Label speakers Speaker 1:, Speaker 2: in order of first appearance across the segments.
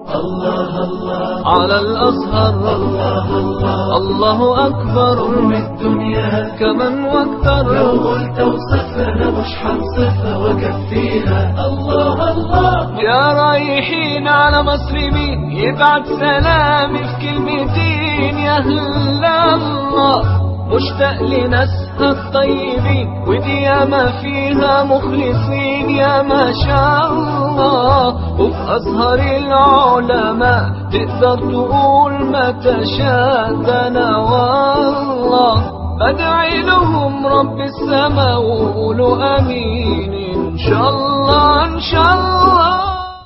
Speaker 1: الله الله
Speaker 2: على الأزهر
Speaker 1: الله الله
Speaker 2: الله أكبر
Speaker 1: من الدنيا
Speaker 2: كمن واكثر
Speaker 1: لو قلت وصفها مش حنصفها وكفيها الله الله
Speaker 2: يا رايحين على مسلمين يبعت سلامي في كلمتين يا هلا الله مشتاق لناسها الطيبين ودي ياما فيها مخلصين يا ما شاء الله وفي أزهر العلماء تقدر تقول ما تشاء ده أنا والله بدعي لهم رب السماء وقولوا أمين إن شاء الله إن شاء الله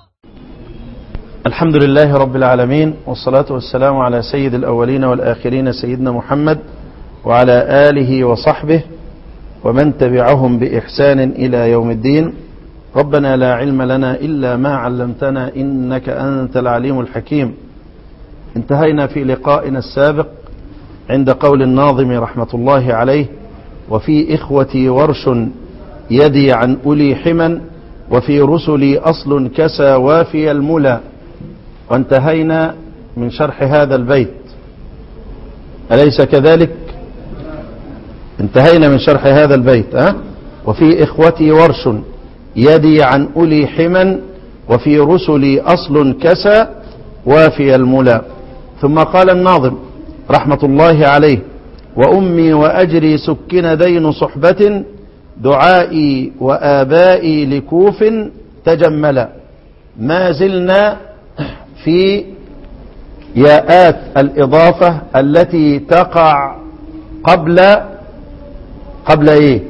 Speaker 3: الحمد لله رب العالمين والصلاة والسلام على سيد الأولين والآخرين سيدنا محمد وعلى آله وصحبه ومن تبعهم بإحسان إلى يوم الدين ربنا لا علم لنا إلا ما علمتنا إنك أنت العليم الحكيم انتهينا في لقائنا السابق عند قول الناظم رحمة الله عليه وفي إخوتي ورش يدي عن أولي حما وفي رسلي أصل كسى وافي الملا وانتهينا من شرح هذا البيت أليس كذلك انتهينا من شرح هذا البيت أه؟ وفي إخوتي ورش يدي عن أولي حما وفي رسلي أصل كسى وافي الملا ثم قال الناظم رحمة الله عليه وأمي وأجري سكن دين صحبة دعائي وآبائي لكوف تجملا ما زلنا في ياءات الإضافة التي تقع قبل قبل ايه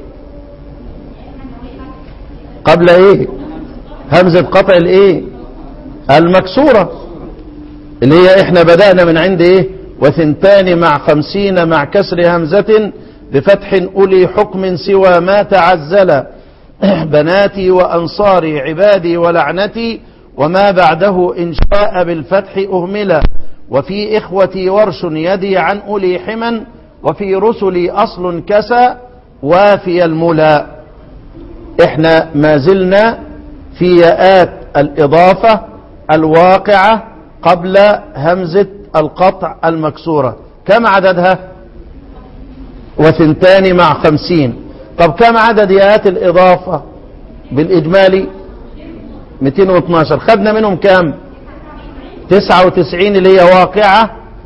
Speaker 3: قبل ايه همزة قطع الايه المكسورة اللي هي احنا بدأنا من عند ايه وثنتان مع خمسين مع كسر همزة بفتح أولي حكم سوى ما تعزل بناتي وأنصاري عبادي ولعنتي وما بعده إن شاء بالفتح أهملا وفي إخوتي ورش يدي عن أولي حما وفي رسلي أصل كسى وافي الملا احنا ما زلنا في ياءات الإضافة الواقعة قبل همزة القطع المكسورة كم عددها وثنتان مع خمسين طب كم عدد ياءات الإضافة بالإجمالي 212 خدنا منهم كام 99 اللي هي واقعة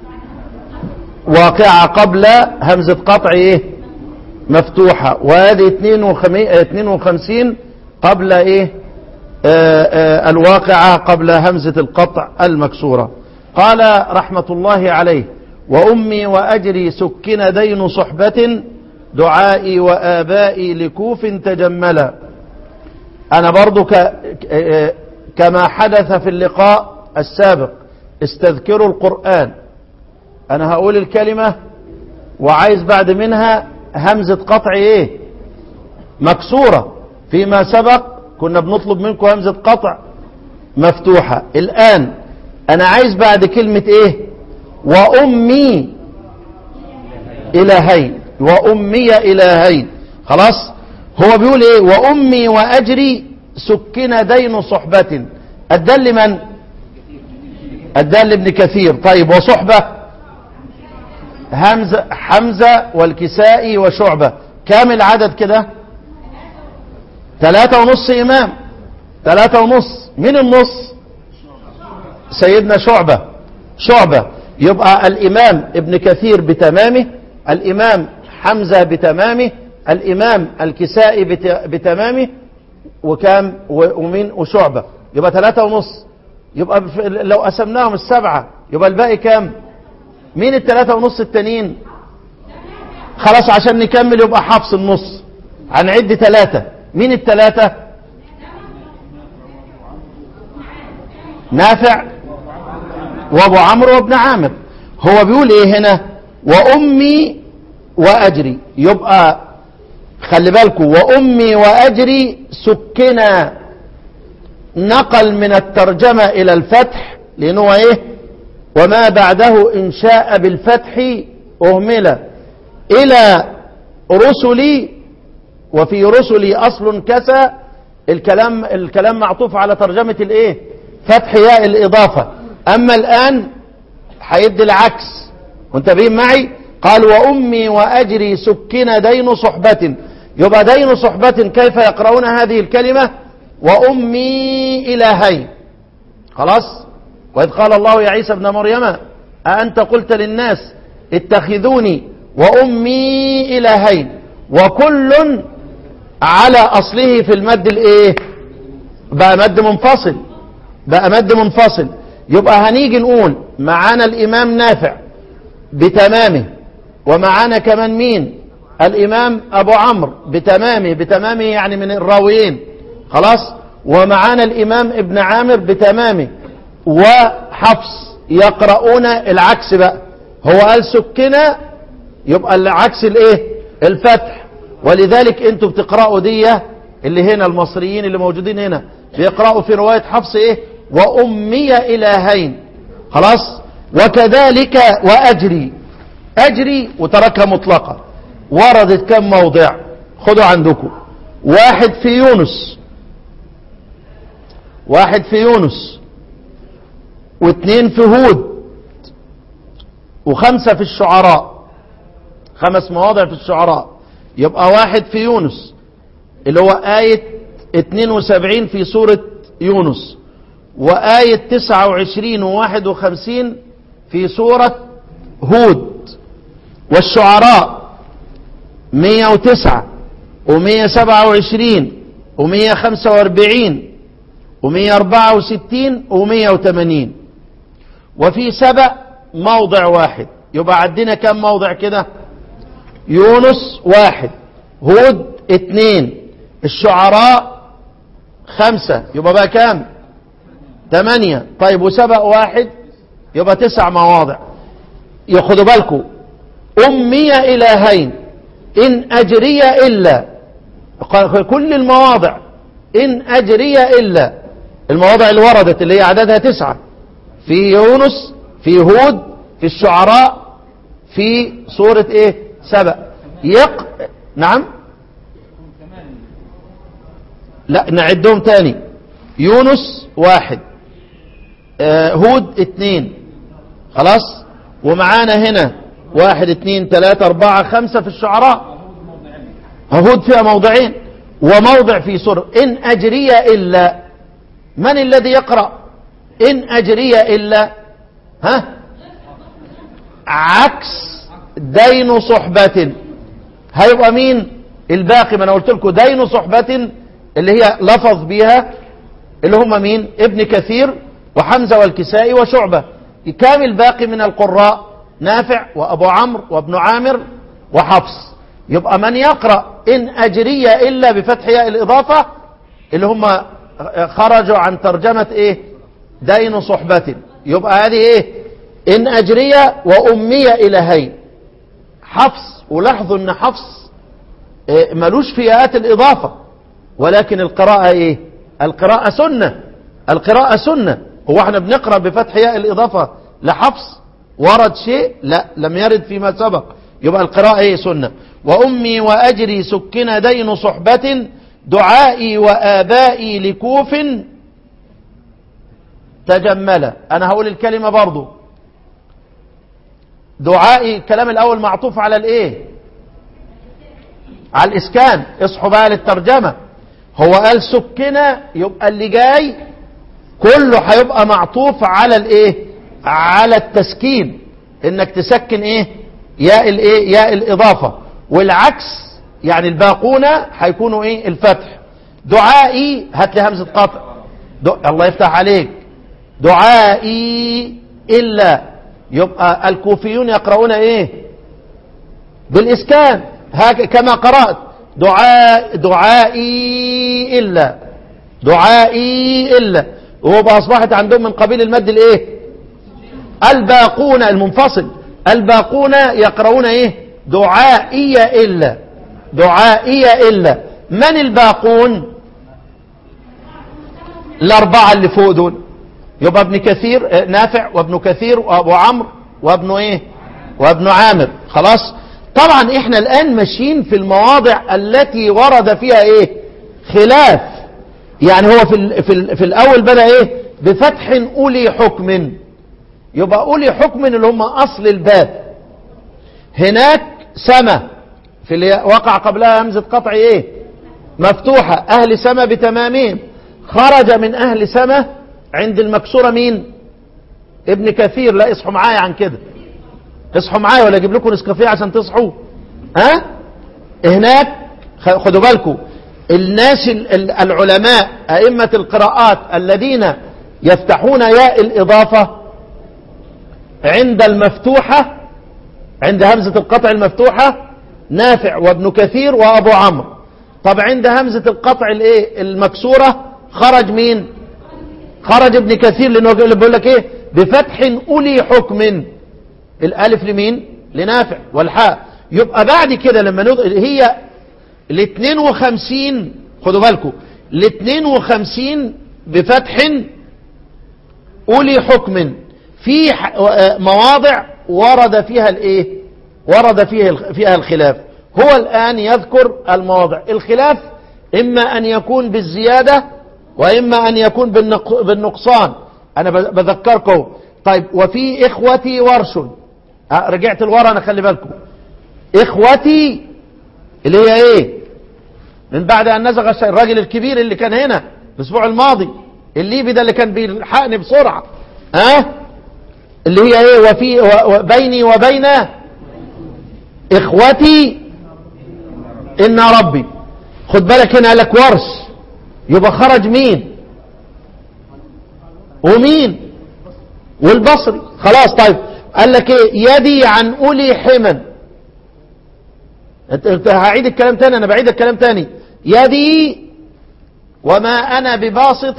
Speaker 3: واقعة قبل همزة قطع ايه مفتوحة وهذه 52 قبل ايه آآ آآ الواقعة قبل همزة القطع المكسورة قال رحمة الله عليه وأمي وأجري سكن دين صحبة دعائي وآبائي لكوف تجملا أنا برضو ك... كما حدث في اللقاء السابق استذكروا القرآن أنا هقول الكلمة وعايز بعد منها همزة قطع إيه مكسورة فيما سبق كنا بنطلب منكم همزة قطع مفتوحة الآن أنا عايز بعد كلمة إيه وأمي إلهين وأمي إلهين خلاص هو بيقول ايه وامي واجري سكن دين صحبة الدل لمن الدل لابن كثير طيب وصحبة همزة حمزة والكسائي وشعبة كام العدد كده ثلاثة ونص امام ثلاثة ونص من النص سيدنا شعبة شعبة يبقى الامام ابن كثير بتمامه الامام حمزة بتمامه الإمام الكسائي بتمامه وكام ومين وشعبة يبقى ثلاثة ونص يبقى لو قسمناهم السبعة يبقى الباقي كام مين الثلاثة ونص التانيين خلاص عشان نكمل يبقى حفص النص هنعد ثلاثة مين الثلاثة نافع وابو عمرو وابن عامر هو بيقول ايه هنا وامي واجري يبقى خلي بالكم وامي واجري سكنا نقل من الترجمه الى الفتح لانه هو ايه وما بعده ان شاء بالفتح اهمل الى رسلي وفي رسلي اصل كسى الكلام الكلام معطوف على ترجمه الايه فتح ياء الاضافه أما الآن هيدي العكس منتبهين معي قال وأمي وأجري سكن دين صحبة يبقى دين صحبة كيف يقرؤون هذه الكلمة وأمي إلهين خلاص وإذ قال الله يا عيسى ابن مريم أأنت قلت للناس اتخذوني وأمي إلهين وكل على أصله في المد الإيه بقى مد منفصل بقى مد منفصل يبقى هنيجي نقول معانا الإمام نافع بتمامه ومعانا كمان مين الإمام أبو عمرو بتمامه بتمامه يعني من الراويين خلاص ومعانا الإمام ابن عامر بتمامه وحفص يقرؤون العكس بقى هو قال سكنا يبقى العكس الايه الفتح ولذلك انتوا بتقرأوا دي اللي هنا المصريين اللي موجودين هنا بيقرأوا في رواية حفص ايه وأمي إلهين خلاص وكذلك وأجري أجري وتركها مطلقة وردت كم موضع خدوا عندكم واحد في يونس واحد في يونس واثنين في هود وخمسة في الشعراء خمس مواضع في الشعراء يبقى واحد في يونس اللي هو آية 72 في سورة يونس وآية 29 و 51 في سورة هود والشعراء 109 و127 و145 و164 و180 وفي سبع موضع واحد يبقى عندنا كم موضع كده يونس واحد هود اتنين الشعراء خمسة يبقى بقى كام تمانية طيب وسبق واحد يبقى تسع مواضع ياخدوا بالكم أمي إلهين إن أجري إلا كل المواضع إن أجري إلا المواضع اللي وردت اللي هي عددها تسعة في يونس في هود في الشعراء في سورة ايه سبأ يق نعم لا نعدهم تاني يونس واحد آه هود اتنين خلاص ومعانا هنا واحد اتنين تلاتة اربعة خمسة في الشعراء هود فيها موضعين وموضع في سورة إن أجري إلا من الذي يقرأ إن أجري إلا ها عكس دين صحبة هيبقى مين الباقي ما انا قلت لكم دين صحبة اللي هي لفظ بيها اللي هم مين ابن كثير وحمزة والكسائي وشعبة كام الباقي من القراء نافع وابو عمرو وابن عامر وحفص يبقى من يقرأ إن أجري إلا بفتح ياء الإضافة اللي هم خرجوا عن ترجمة إيه دين صحبة يبقى هذه إيه إن أجري وأمي إلهين حفص ولاحظوا أن حفص إيه ملوش في ياءات الإضافة ولكن القراءة إيه القراءة سنة القراءة سنة هو احنا بنقرأ بفتح ياء الإضافة لحفص ورد شيء لا لم يرد فيما سبق يبقى القراءة ايه سنة وأمي وأجري سكن دين صحبة دعائي وآبائي لكوف تجمل أنا هقول الكلمة برضو دعائي الكلام الأول معطوف على الإيه على الإسكان اصحوا بقى للترجمة هو قال سكنة يبقى اللي جاي كله هيبقى معطوف على الإيه على التسكين إنك تسكن إيه ياء الايه ياء الاضافه والعكس يعني الباقون هيكونوا ايه الفتح دعائي هات لي همزه قطع الله يفتح عليك دعائي الا يبقى الكوفيون يقرؤون ايه بالاسكان هك كما قرات دعاء دعائي الا دعائي الا وهو اصبحت عندهم من قبيل المد الايه الباقون المنفصل الباقون يقرؤون ايه دعائية إلا دعائية إلا من الباقون الأربعة اللي فوق دول يبقى ابن كثير نافع وابن كثير وابو عمرو وابن ايه وابن عامر خلاص طبعا احنا الآن ماشيين في المواضع التي ورد فيها ايه خلاف يعني هو في, ال في, ال في الأول بدأ ايه بفتح أولي حكم يبقى أولي حكم اللي هم أصل الباب هناك سما في اللي وقع قبلها همزة قطع ايه مفتوحة أهل سما بتمامهم خرج من أهل سما عند المكسورة مين ابن كثير لا اصحوا معايا عن كده اصحوا معايا ولا اجيب لكم نسكافيه عشان تصحوا ها هناك خ- خدوا بالكم الناس ال- ال- العلماء أئمة القراءات الذين يفتحون ياء الإضافة عند المفتوحة عند همزة القطع المفتوحة نافع وابن كثير وأبو عمرو طب عند همزة القطع الايه المكسورة خرج مين خرج ابن كثير لانه اللي بيقول لك ايه بفتح أولي حكم الالف لمين لنافع والحاء يبقى بعد كده لما ند... هي ال 52 خدوا بالكم ال 52 بفتح أولي حكم في ح- آه، مواضع ورد فيها الايه ورد فيها الخ- فيها الخلاف هو الآن يذكر المواضع الخلاف إما أن يكون بالزيادة وإما أن يكون بالنق- بالنقصان أنا ب- بذكركم طيب وفي إخوتي ورش آه، رجعت لورا أنا خلي بالكم إخوتي اللي هي إيه من بعد أن نزغ الشيء الراجل الكبير اللي كان هنا الأسبوع الماضي الليبي ده اللي كان بيلحقني بسرعة ها أه؟ اللي هي ايه وفي و- وبيني وبين اخوتي ان ربي خد بالك هنا قال لك ورش يبقى خرج مين ومين والبصري خلاص طيب قال لك ايه يدي عن اولي حمن انت انت هعيد الكلام تاني انا بعيد الكلام تاني يدي وما انا بباسط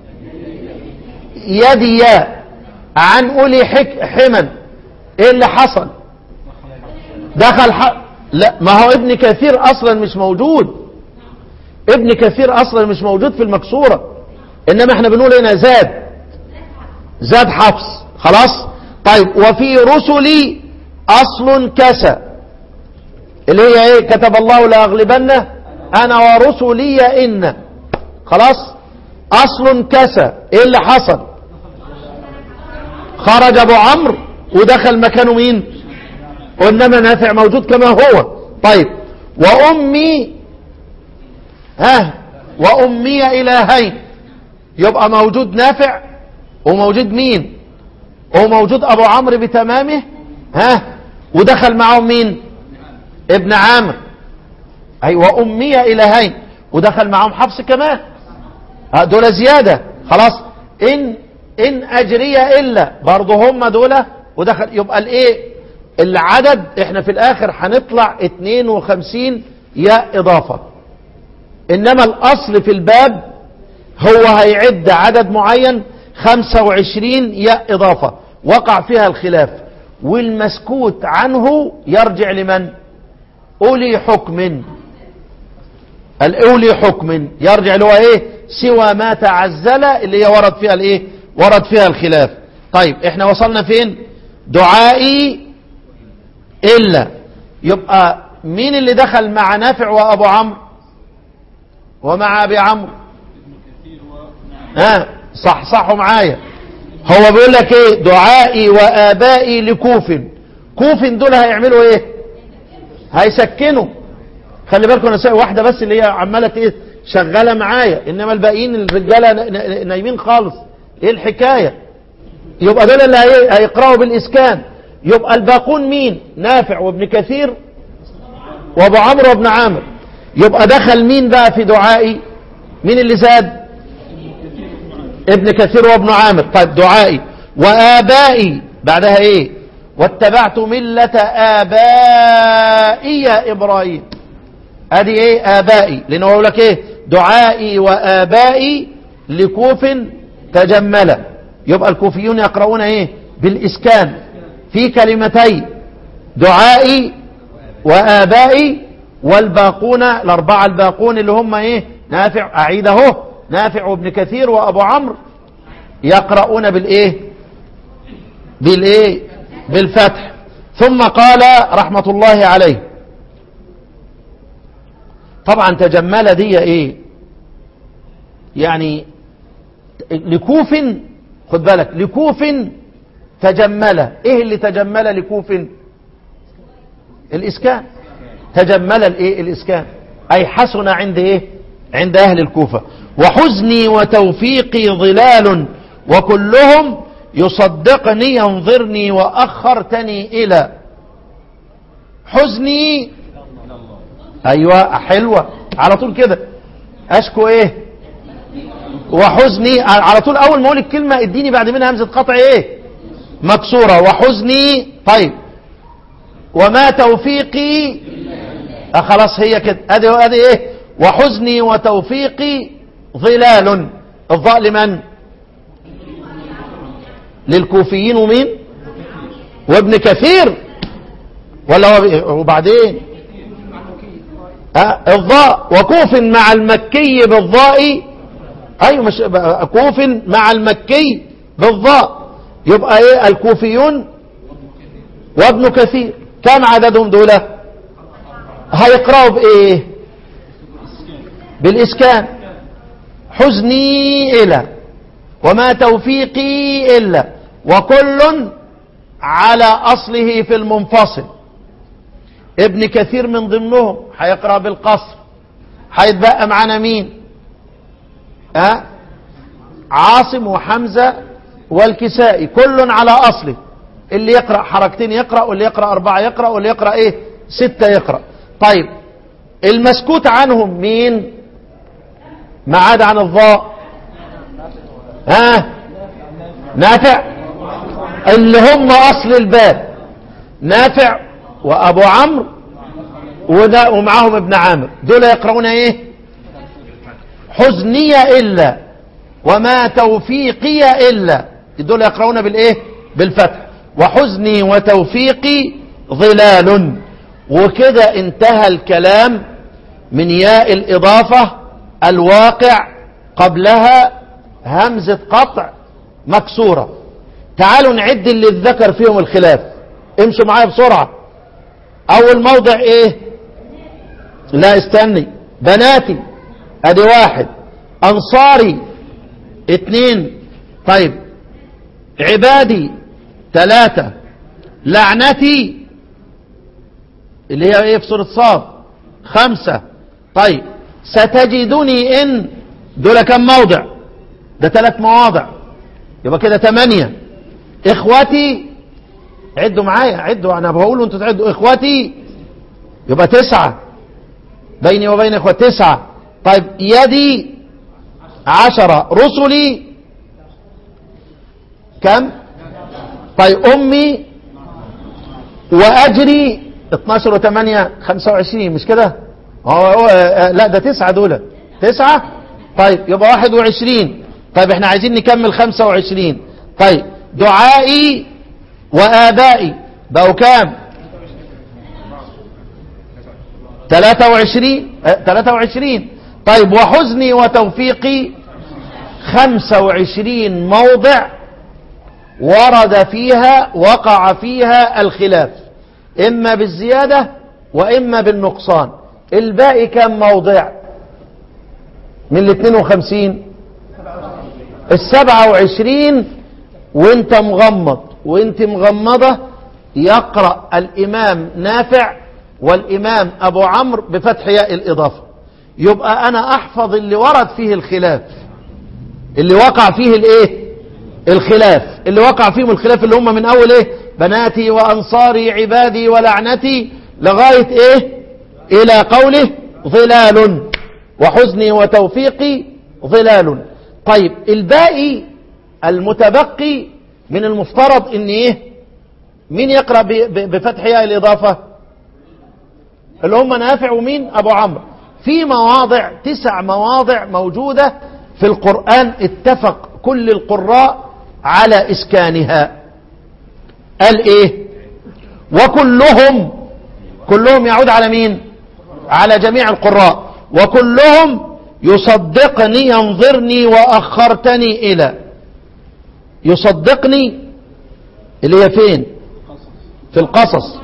Speaker 3: يدي عن أولي حك حمن ايه اللي حصل دخل ح... لا ما هو ابن كثير اصلا مش موجود ابن كثير اصلا مش موجود في المكسورة انما احنا بنقول هنا زاد زاد حفص خلاص طيب وفي رسلي اصل كسى اللي هي ايه كتب الله لاغلبن انا ورسلي ان خلاص اصل كسى ايه اللي حصل خرج ابو عمرو ودخل مكانه مين وانما نافع موجود كما هو طيب وامي ها وامي الهين يبقى موجود نافع وموجود مين وموجود ابو عمرو بتمامه ها ودخل معهم مين ابن عامر اي وامي الهين ودخل معهم حفص كمان ها، دول زيادة خلاص ان ان اجري الا برضه هم دول ودخل يبقى الايه العدد احنا في الاخر هنطلع 52 يا اضافة انما الاصل في الباب هو هيعد عدد معين 25 يا اضافة وقع فيها الخلاف والمسكوت عنه يرجع لمن اولي حكم الاولي حكم يرجع اللي هو ايه سوى ما تعزل اللي هي ورد فيها الايه ورد فيها الخلاف طيب احنا وصلنا فين دعائي الا يبقى مين اللي دخل مع نافع وابو عمرو ومع ابي عمرو ها صح صحوا معايا هو بيقول لك ايه دعائي وابائي لكوف كوف دول هيعملوا ايه هيسكنوا خلي بالكم انا سايق واحده بس اللي هي عماله ايه شغاله معايا انما الباقيين الرجاله ن- ن- نايمين خالص ايه الحكايه يبقى دول اللي هي- هيقراوا بالاسكان يبقى الباقون مين نافع وابن كثير وابو عمرو وابن عامر يبقى دخل مين بقى في دعائي مين اللي زاد ابن كثير وابن عامر طيب دعائي وآبائي بعدها ايه واتبعت ملة آبائي يا إبراهيم ادي ايه آبائي لأنه يقول لك ايه دعائي وآبائي لكوف تجمل يبقى الكوفيون يقرؤون ايه بالإسكان في كلمتين دعائي وآبائي والباقون الأربعة الباقون اللي هم ايه نافع أعيد اهو نافع وابن كثير وأبو عمرو يقرؤون بالإيه بالإيه بالفتح ثم قال رحمة الله عليه طبعا تجمل دي ايه يعني لكوف خد بالك لكوف تجمل ايه اللي تجمل لكوف الاسكان تجمل الايه الاسكان اي حسن عند ايه عند اهل الكوفة وحزني وتوفيقي ظلال وكلهم يصدقني ينظرني واخرتني الى حزني ايوه حلوة على طول كده اشكو ايه وحزني على طول اول ما اقول الكلمة اديني بعد منها همزة قطع ايه مكسورة وحزني طيب وما توفيقي آه خلاص هي كده ادي ادي ايه وحزني وتوفيقي ظلال الضاء لمن للكوفيين ومين وابن كثير ولا هو وبعدين آه الضاء وكوف مع المكي بالضاء ايوه مش كوف مع المكي بالضاء يبقى ايه الكوفيون وابن كثير كم عددهم دول هيقرأوا بايه بالاسكان حزني الى وما توفيقي الا وكل على اصله في المنفصل ابن كثير من ضمنهم هيقرأ بالقصر هيتبقى معانا مين أه؟ عاصم وحمزة والكسائي كل على أصله اللي يقرأ حركتين يقرأ واللي يقرأ أربعة يقرأ واللي يقرأ إيه ستة يقرأ طيب المسكوت عنهم مين ما عاد عن الضاء ها أه؟ نافع اللي هم أصل الباب نافع وأبو عمرو وده ومعاهم ابن عامر دول يقرؤون ايه حزني إلا وما توفيقي إلا دول يقرؤون بالإيه بالفتح وحزني وتوفيقي ظلال وكده انتهى الكلام من ياء الإضافة الواقع قبلها همزة قطع مكسورة تعالوا نعد اللي اتذكر فيهم الخلاف امشوا معايا بسرعة أول موضع إيه لا استني بناتي ادي واحد انصاري اتنين طيب عبادي ثلاثة لعنتي اللي هي ايه في سورة صاد خمسة طيب ستجدني ان دول كم موضع ده ثلاث مواضع يبقى كده ثمانية اخوتي عدوا معايا عدوا انا بقول انتوا تعدوا اخوتي يبقى تسعة بيني وبين اخوة تسعة طيب يدي عشرة رسلي كم طيب أمي وأجري 12 و8 25 مش كده هو هو لا ده تسعة دول تسعة طيب يبقى 21 طيب احنا عايزين نكمل 25 طيب دعائي وآبائي بقوا كام 23 23 طيب وحزني وتوفيقي 25 موضع ورد فيها وقع فيها الخلاف إما بالزيادة وإما بالنقصان الباقي كم موضع من ال 52 السبعة وعشرين وانت مغمض وانت مغمضة يقرأ الإمام نافع والإمام أبو عمرو بفتح ياء الإضافة يبقى أنا أحفظ اللي ورد فيه الخلاف اللي وقع فيه الإيه الخلاف اللي وقع فيهم الخلاف اللي هم من أول إيه بناتي وأنصاري عبادي ولعنتي لغاية إيه إلى قوله ظلال وحزني وتوفيقي ظلال طيب الباقي المتبقي من المفترض ان ايه مين يقرأ بفتح ياء الإضافة اللي هم نافع ومين أبو عمرو في مواضع تسع مواضع موجودة في القرآن اتفق كل القراء على إسكانها قال إيه وكلهم كلهم يعود على مين على جميع القراء وكلهم يصدقني ينظرني وأخرتني إلى يصدقني اللي هي فين في القصص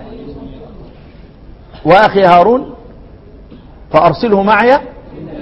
Speaker 3: وأخي هارون فأرسله معي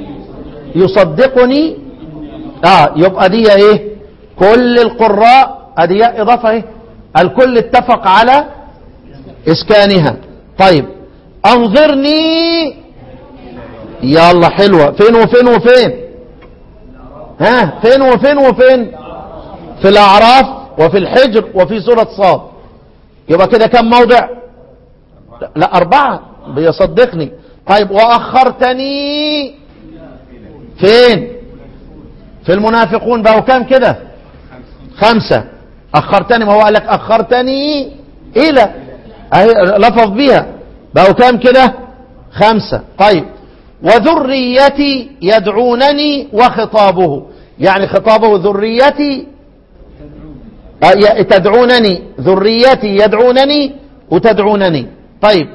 Speaker 3: يصدقني آه يبقى دي إيه كل القراء ادي ياء اضافه اهي الكل اتفق على اسكانها طيب انظرني يلا حلوه فين وفين وفين ها فين وفين وفين في الاعراف وفي الحجر وفي سوره صاد يبقى كده كم موضع لا, لا اربعه بيصدقني طيب واخرتني فين في المنافقون بقوا كام كده خمسة أخرتني ما هو قال لك أخرتني إلى أهي لفظ بيها بقوا كام كده خمسة طيب وذريتي يدعونني وخطابه يعني خطابه ذريتي آه، ي- تدعونني ذريتي يدعونني وتدعونني طيب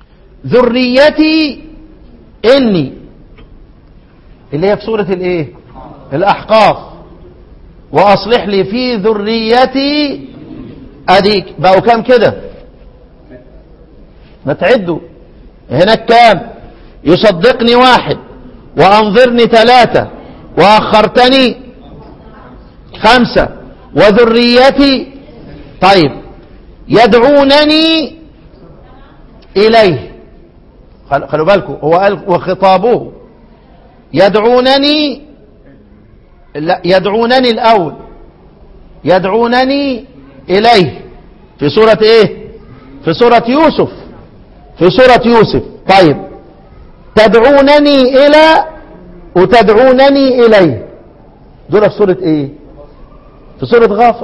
Speaker 3: ذريتي إني اللي هي في سورة الايه الاحقاف واصلح لي في ذريتي اديك بقوا كام كده ما تعدوا هناك كام يصدقني واحد وانظرني ثلاثة واخرتني خمسة وذريتي طيب يدعونني اليه خل- خلوا بالكم هو قال وخطابه يدعونني لا يدعونني الأول يدعونني إليه في سورة إيه في سورة يوسف في سورة يوسف طيب تدعونني إلى وتدعونني إليه دول في سورة إيه في سورة غافر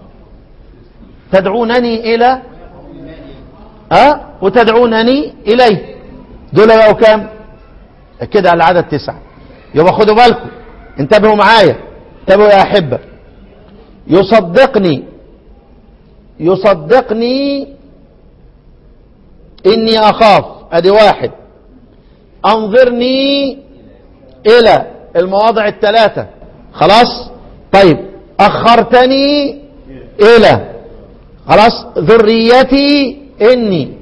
Speaker 3: تدعونني إلى أه وتدعونني إليه دول بقوا كام كده على العدد تسعة يبقى خدوا بالكم انتبهوا معايا انتبهوا يا أحبة يصدقني يصدقني إني أخاف أدي واحد أنظرني إلى المواضع الثلاثة خلاص طيب أخرتني إلى خلاص ذريتي إني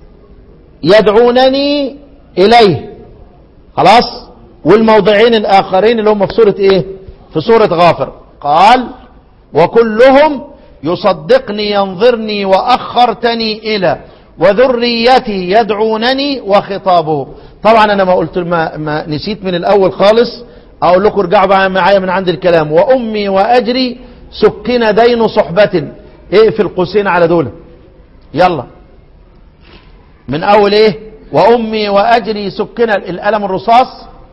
Speaker 3: يدعونني إليه خلاص والموضعين الآخرين اللي هم في سورة إيه في سورة غافر قال وكلهم يصدقني ينظرني وأخرتني إلى وذريتي يدعونني وخطابه طبعا أنا ما قلت ما, ما نسيت من الأول خالص أقول لكم ارجعوا بقى معايا من عند الكلام وأمي وأجري سكن دين صحبة إيه في القوسين على دول يلا من أول إيه وأمي وأجري سكن القلم الرصاص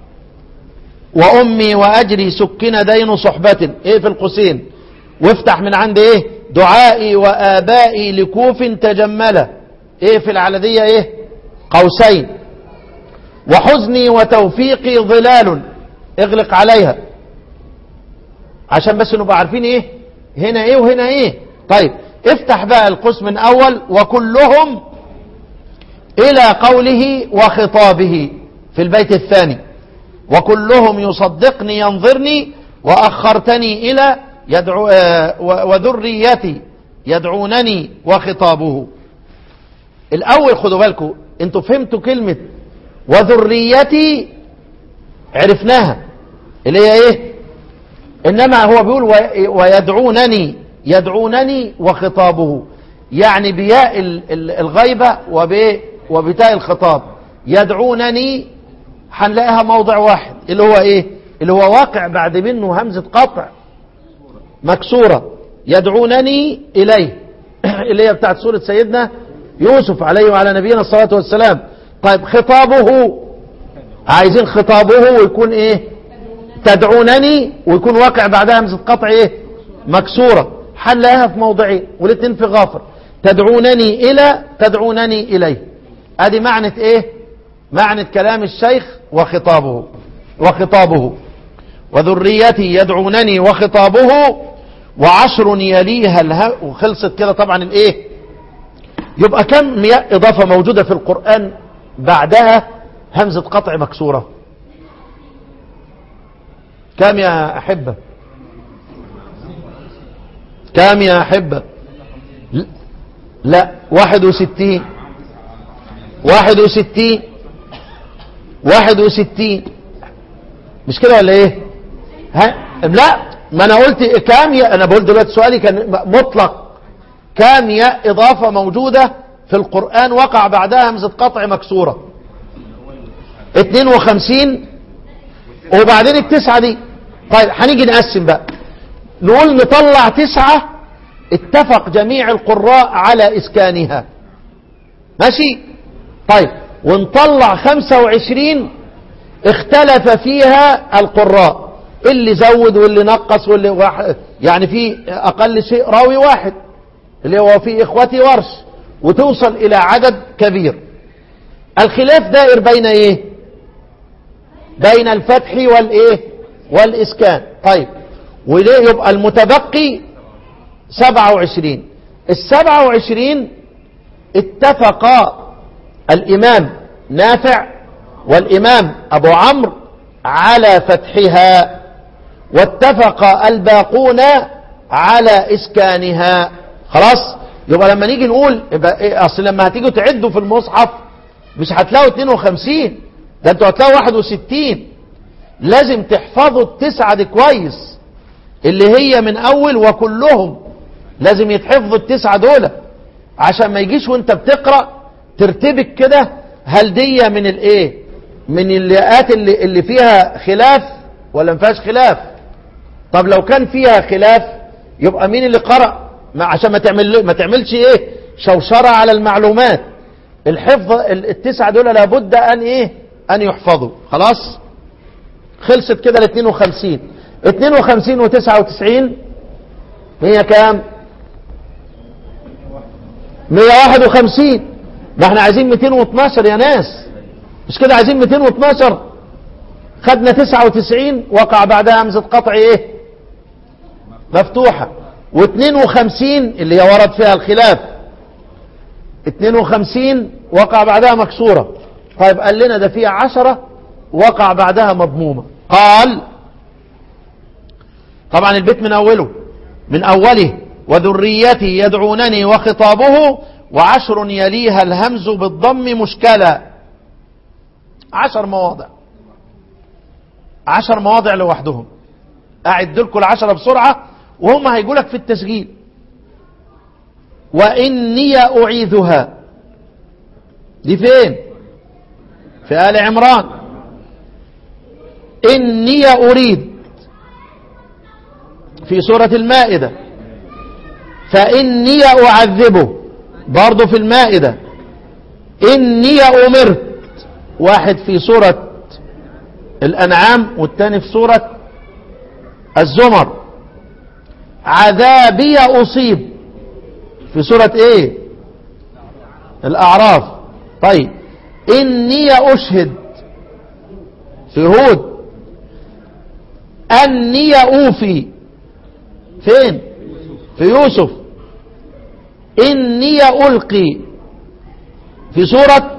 Speaker 3: وأمي وأجري سكن دين صحبة إيه في القوسين وافتح من عند إيه دعائي وآبائي لكوف تجملة إيه في العلدية إيه قوسين وحزني وتوفيقي ظلال اغلق عليها عشان بس نبقى عارفين ايه هنا ايه وهنا ايه طيب افتح بقى القوس من اول وكلهم الى قوله وخطابه في البيت الثاني وكلهم يصدقني ينظرني واخرتني الى يدعو آه وذريتي يدعونني وخطابه الاول خدوا بالكم انتوا فهمتوا كلمه وذريتي عرفناها اللي هي ايه انما هو بيقول ويدعونني يدعونني وخطابه يعني بياء الغيبة وبتاء الخطاب يدعونني هنلاقيها موضع واحد اللي هو ايه اللي هو واقع بعد منه همزة قطع مكسورة يدعونني اليه اللي هي بتاعت سورة سيدنا يوسف عليه وعلى نبينا الصلاة والسلام طيب خطابه عايزين خطابه ويكون ايه تدعونني ويكون واقع بعدها همزة قطع ايه مكسورة حلها في موضعين والاثنين في غافر تدعونني الى تدعونني اليه ادي معنى ايه معنى كلام الشيخ وخطابه وخطابه وذريتي يدعونني وخطابه وعشر يليها اله وخلصت كده طبعا الايه يبقى كم اضافة موجودة في القرآن بعدها همزة قطع مكسورة كم يا أحبة كم يا أحبة لا واحد وستين واحد وستين واحد وستين مش كده ولا ايه ها لا ما انا قلت كام يا انا بقول دلوقتي سؤالي كان مطلق كام ياء اضافه موجوده في القران وقع بعدها همزه قطع مكسوره 52 وبعدين التسعه دي طيب هنيجي نقسم بقى نقول نطلع تسعه اتفق جميع القراء على اسكانها ماشي طيب ونطلع 25 اختلف فيها القراء اللي زود واللي نقص واللي واحد يعني في اقل شيء راوي واحد اللي هو في اخوتي ورش وتوصل الى عدد كبير الخلاف دائر بين ايه بين الفتح والايه والاسكان طيب وليه يبقى المتبقي 27 السبعة وعشرين اتفق الإمام نافع والإمام أبو عمرو على فتحها واتفق الباقون على إسكانها خلاص يبقى لما نيجي نقول يبقى إيه أصل لما هتيجوا تعدوا في المصحف مش هتلاقوا 52 ده انتوا هتلاقوا 61 لازم تحفظوا التسعة دي كويس اللي هي من أول وكلهم لازم يتحفظوا التسعة دول عشان ما يجيش وانت بتقرأ ترتبك كده هل دي من الايه من الياءات اللي, اللي فيها خلاف ولا ما فيهاش خلاف طب لو كان فيها خلاف يبقى مين اللي قرأ ما عشان ما تعمل ما تعملش ايه شوشرة على المعلومات الحفظ التسعة دول لابد ان ايه ان يحفظوا خلاص خلصت كده ال 52 52 و 99 هي كام 151 ما احنا عايزين 212 يا ناس مش كده عايزين 212 خدنا 99 وقع بعدها همزة قطع ايه مفتوحة و52 اللي هي ورد فيها الخلاف 52 وقع بعدها مكسورة طيب قال لنا ده فيها عشرة وقع بعدها مضمومة قال طبعا البيت من أوله من أوله وذريتي يدعونني وخطابه وعشر يليها الهمز بالضم مشكلة عشر مواضع عشر مواضع لوحدهم أعد لكم العشرة بسرعة وهم هيقول لك في التسجيل وإني أعيذها دي فين في آل عمران إني أريد في سورة المائدة فإني أعذبه برضه في المائدة إني أمرت واحد في سورة الأنعام والتاني في سورة الزمر عذابي أصيب في سورة إيه الأعراف طيب إني أشهد في هود أني أوفي فين في يوسف إني ألقي في سورة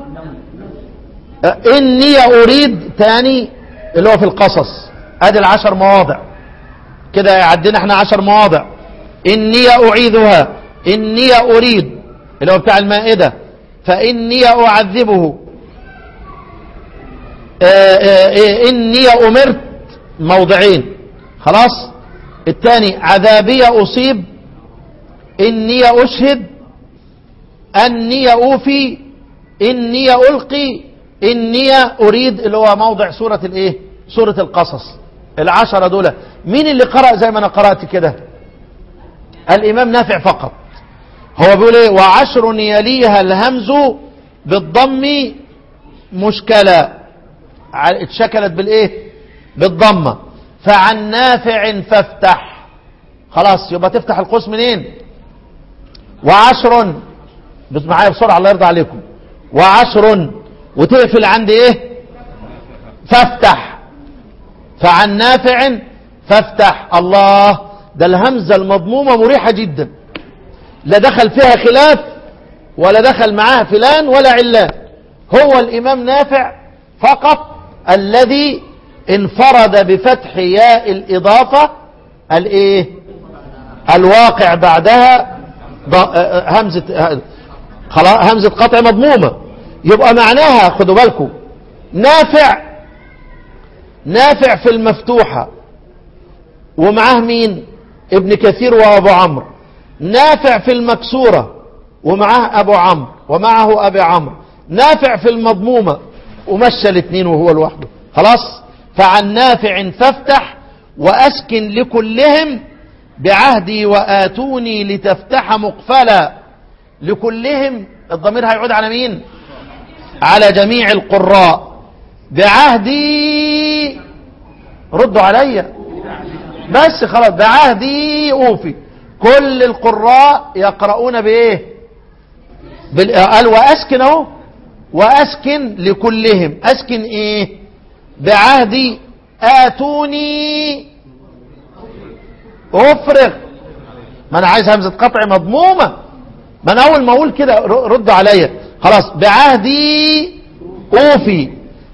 Speaker 3: إني أريد تاني اللي هو في القصص ادي العشر مواضع كده عدينا احنا عشر مواضع إني أعيذها إني أريد اللي هو بتاع المائدة فإني أعذبه آآ آآ إني أمرت موضعين خلاص الثاني عذابي أصيب إني أشهد أني أوفي إني ألقي إني أريد اللي هو موضع سورة الإيه سورة القصص العشرة دول مين اللي قرأ زي ما أنا قرأت كده الإمام نافع فقط هو بيقول إيه وعشر يليها الهمز بالضم مشكلة اتشكلت بالإيه بالضمة فعن نافع فافتح خلاص يبقى تفتح القوس منين وعشر بس معايا بسرعة الله يرضى عليكم وعشر وتقفل عند ايه فافتح فعن نافع فافتح الله ده الهمزة المضمومة مريحة جدا لا دخل فيها خلاف ولا دخل معاها فلان ولا علان هو الإمام نافع فقط الذي انفرد بفتح ياء الإضافة الايه الواقع بعدها همزة خلاص همزة قطع مضمومة يبقى معناها خدوا بالكم نافع نافع في المفتوحة ومعاه مين ابن كثير وابو عمرو نافع في المكسورة ومعاه ابو عمرو ومعه ابي عمرو نافع في المضمومة ومشى الاثنين وهو لوحده خلاص فعن نافع فافتح واسكن لكلهم بعهدي واتوني لتفتح مقفلا لكلهم الضمير هيعود على مين على جميع القراء بعهدي ردوا عليا بس خلاص بعهدي اوفي كل القراء يقرؤون بايه بال- قال واسكن اهو واسكن لكلهم اسكن ايه بعهدي اتوني افرغ ما انا عايز همزه قطع مضمومه ما انا اول ما اقول كده ر- ردوا عليا خلاص بعهدي اوفي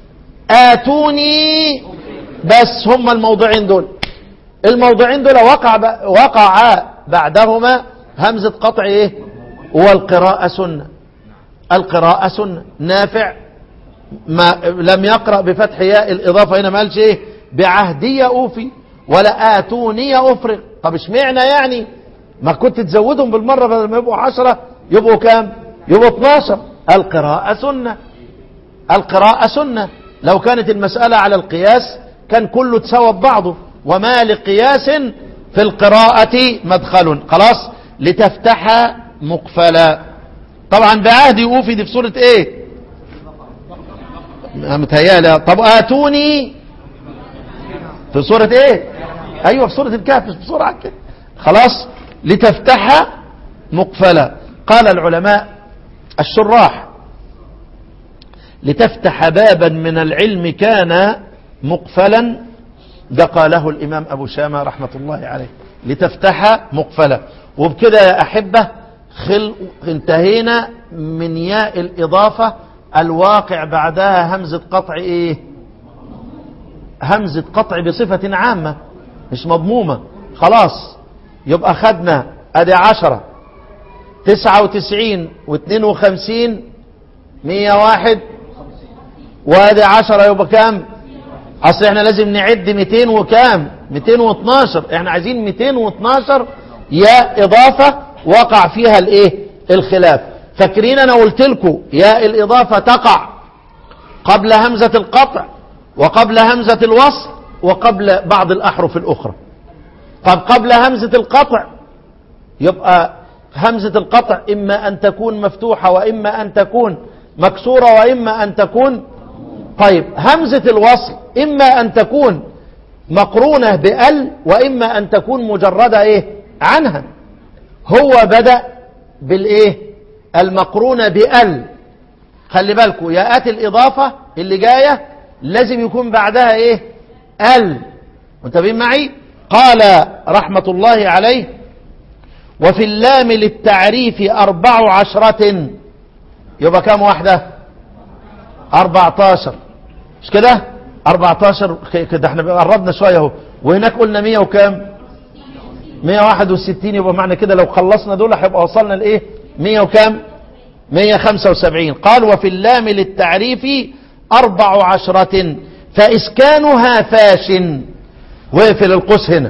Speaker 3: اتوني بس هما الموضوعين دول الموضوعين دول وقع ب... وقع بعدهما همزة قطع ايه والقراءة سنة القراءة سنة نافع ما لم يقرأ بفتح ياء الإضافة هنا ما قالش ايه بعهدي أوفي ولا آتوني أفرغ طب اشمعنى يعني ما كنت تزودهم بالمرة بدل ما يبقوا عشرة يبقوا كام يبقوا 12 القراءة سنة القراءة سنة لو كانت المسألة على القياس كان كله تساوى ببعضه وما لقياس في القراءة مدخل خلاص لتفتح مقفلا طبعا بعهدي أوفي دي في سورة ايه متهيألي طب آتوني في سورة ايه ايوه في سورة الكهف بسرعة كده خلاص لتفتح مقفلا قال العلماء الشراح لتفتح بابا من العلم كان مقفلا ده قاله الإمام أبو شامة رحمة الله عليه لتفتح مقفلا وبكده يا أحبة خل انتهينا من ياء الإضافة الواقع بعدها همزة قطع إيه همزة قطع بصفة عامة مش مضمومة خلاص يبقى خدنا ادي عشرة تسعة وتسعين واثنين وخمسين مية واحد وادي عشرة يبقى كام اصل احنا لازم نعد 200 وكام 212 احنا عايزين 212 يا اضافة وقع فيها الايه الخلاف فاكرين انا قلت لكم يا الاضافة تقع قبل همزة القطع وقبل همزة الوصل وقبل بعض الاحرف الاخرى طب قبل همزة القطع يبقى همزة القطع اما ان تكون مفتوحة واما ان تكون مكسورة واما ان تكون طيب همزة الوصل إما أن تكون مقرونة بأل وإما أن تكون مجردة إيه عنها هو بدأ بالإيه المقرونة بأل خلي بالكم ياءات الإضافة اللي جاية لازم يكون بعدها إيه أل منتبهين معي قال رحمة الله عليه وفي اللام للتعريف أربع عشرة يبقى كام واحدة أربعتاشر مش كده 14 كده احنا قربنا شويه اهو وهناك قلنا 100 وكام 161 يبقى معنى كده لو خلصنا دول هيبقى وصلنا لايه 100 وكام 175 قال وفي اللام للتعريف أربع عشرة فإسكانها فاش وقفل القوس هنا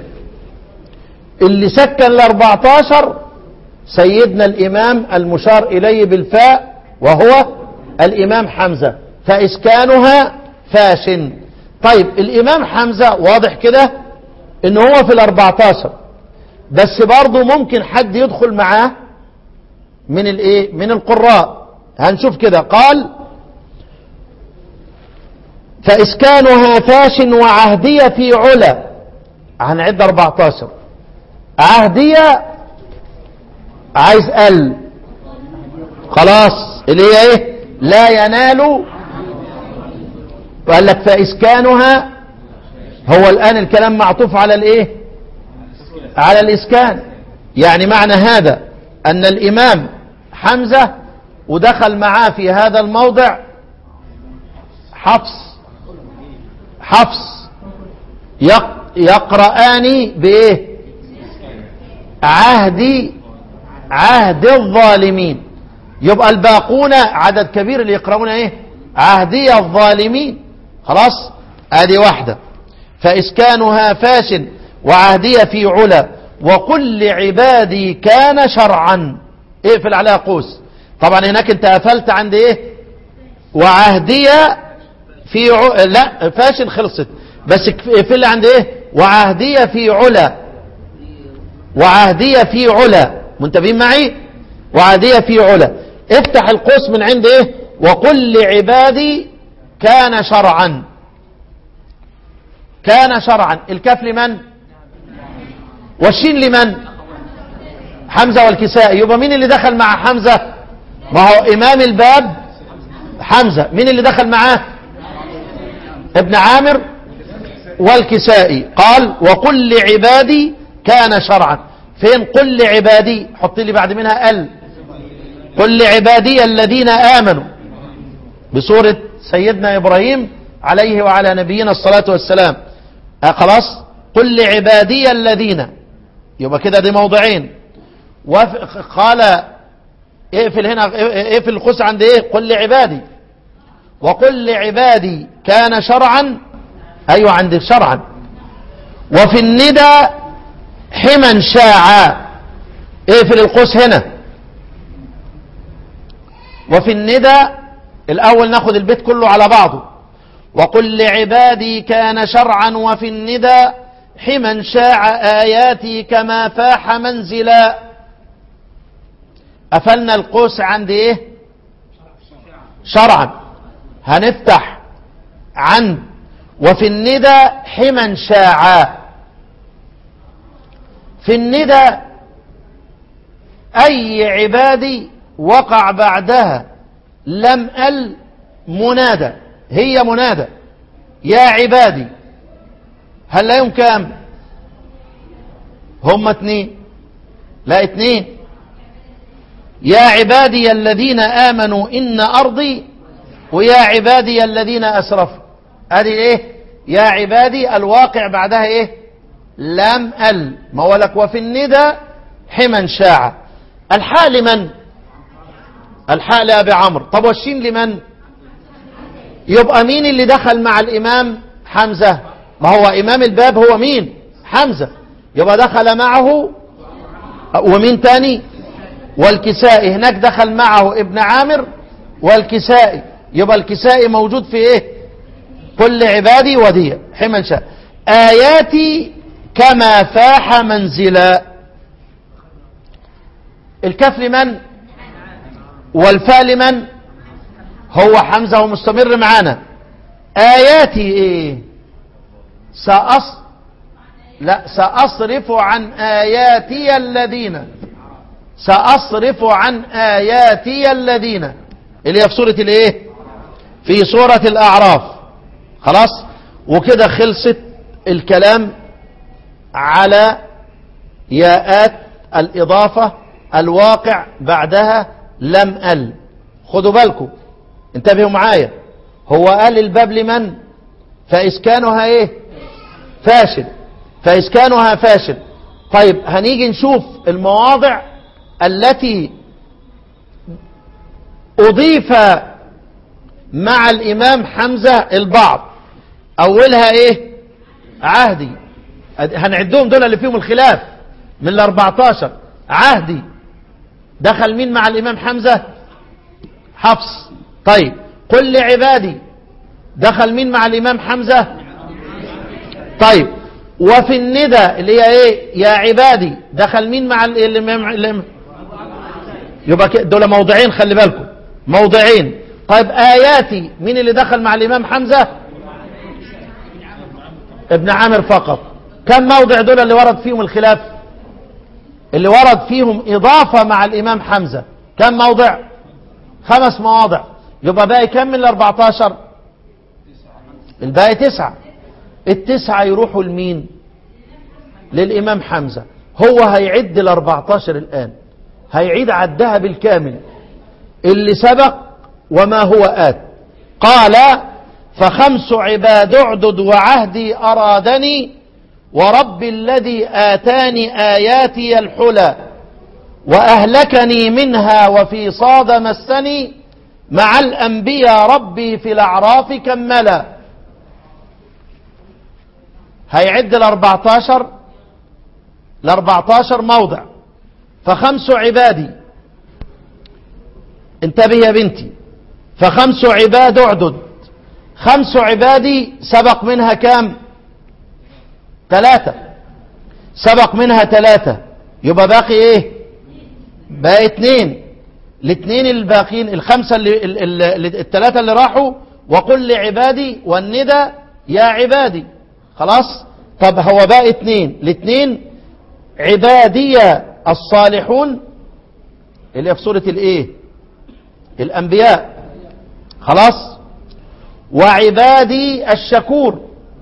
Speaker 3: اللي سكن ال 14 سيدنا الإمام المشار إليه بالفاء وهو الإمام حمزة فإسكانها فاش طيب الإمام حمزة واضح كده إن هو في الأربعتاشر بس برضه ممكن حد يدخل معاه من الايه من القراء هنشوف كده قال فإسكانها فاش وعهدية في علا هنعد 14 عهدية عايز ال خلاص اللي هي ايه لا ينال وقال لك فإسكانها هو الآن الكلام معطوف على الايه على الإسكان يعني معنى هذا أن الإمام حمزة ودخل معاه في هذا الموضع حفص حفص يق يقرآن بإيه عهد عهد الظالمين يبقى الباقون عدد كبير اللي يقرؤون ايه عهدي الظالمين خلاص ادي واحدة فإسكانها فاش وعهدي في علا وقل لعبادي كان شرعا اقفل عليها قوس طبعا هناك انت قفلت عند ايه وعهدي في ع... لا فاشل خلصت بس اقفل عند ايه وعهدي في علا وعهدي في علا منتبهين معي وعهدي في علا افتح القوس من عند ايه وقل لعبادي كان شرعا كان شرعا الكاف لمن والشين لمن حمزة والكسائي يبقى مين اللي دخل مع حمزة ما هو إمام الباب حمزة مين اللي دخل معاه ابن عامر والكسائي قال وقل لعبادي كان شرعا فين قل لعبادي حط لي بعد منها ال قل لعبادي الذين آمنوا بسورة سيدنا إبراهيم عليه وعلى نبينا الصلاة والسلام آه خلاص قل لعبادي الذين يبقى كده دي موضعين قال اقفل هنا اقفل القوس عند ايه قل لعبادي وقل لعبادي كان شرعا ايوه عندك شرعا وفي الندى حما شاعا اقفل القوس هنا وفي الندى الاول ناخد البيت كله على بعضه وقل لعبادي كان شرعا وفي الندى حما شاع آياتي كما فاح منزلا قفلنا القوس عند ايه شرعا هنفتح عند وفي الندى حما شاعا في الندى اي عبادي وقع بعدها لم ال منادى هي منادى يا عبادي هل لا يوم كام هم اتنين لا اتنين يا عبادي الذين آمنوا إن أرضي ويا عبادي الذين أسرفوا هذه ايه يا عبادي الواقع بعدها ايه لم ال ما هو لك وفي الندى حما شاع الحاء لمن الحاء لأبي عمرو طب والشين لمن يبقى مين اللي دخل مع الإمام حمزة ما هو إمام الباب هو مين حمزة يبقى دخل معه ومين تاني والكسائي هناك دخل معه ابن عامر والكسائي يبقى الكسائي موجود في ايه كل عبادي ودية حمل شاء آياتي كما فاح منزلا الكف لمن والفاء لمن هو حمزة ومستمر معانا آياتي ايه سأص لا سأصرف عن آياتي الذين سأصرف عن آياتي الذين اللي هي في سورة الايه في سورة الأعراف خلاص وكده خلصت الكلام على ياءات الإضافة الواقع بعدها لم ال خدوا بالكم انتبهوا معايا هو قال الباب لمن فإسكانها ايه فاشل فإسكانها فاشل طيب هنيجي نشوف المواضع التي أضيف مع الإمام حمزة البعض أولها إيه عهدي هنعدهم دول اللي فيهم الخلاف من ال 14 عهدي دخل مين مع الإمام حمزة حفص طيب قل لعبادي دخل مين مع الإمام حمزة طيب وفي الندى اللي هي ايه يا عبادي دخل مين مع الامام يبقى دول موضعين خلي بالكم موضعين طيب اياتي مين اللي دخل مع الامام حمزه ابن عامر فقط كم موضع دول اللي ورد فيهم الخلاف اللي ورد فيهم اضافه مع الامام حمزه كم موضع خمس مواضع يبقى باقي كم من ال 14 الباقي تسعه التسعة يروحوا لمين للإمام حمزة هو هيعد ال 14 الآن هيعيد عدها بالكامل اللي سبق وما هو آت قال فخمس عباد اعدد وعهدي أرادني ورب الذي آتاني آياتي الحلى وأهلكني منها وفي صاد مسني مع الأنبياء ربي في الأعراف كملا هيعد ال 14 ل 14 موضع فخمس عبادي انتبه يا بنتي فخمس عباد اعدد خمس عبادي سبق منها كام ثلاثة سبق منها ثلاثة يبقى باقي ايه باقي اتنين الاثنين الباقيين الخمسة اللي ال- ال- الثلاثة اللي راحوا وقل لعبادي والندى يا عبادي خلاص طب هو باقي اتنين الاثنين عبادي الصالحون اللي هي في سورة الايه الانبياء خلاص وعبادي الشكور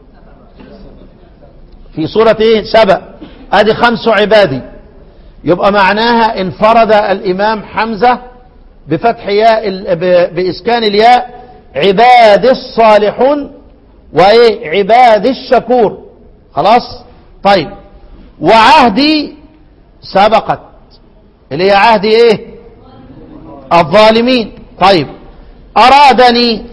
Speaker 3: في سورة ايه سبأ ادي خمس عبادي يبقى معناها انفرد الامام حمزة بفتح ياء ال- ب- باسكان الياء عباد الصالحون وايه عباد الشكور خلاص طيب وعهدي سبقت اللي هي عهدي ايه الظالمين طيب ارادني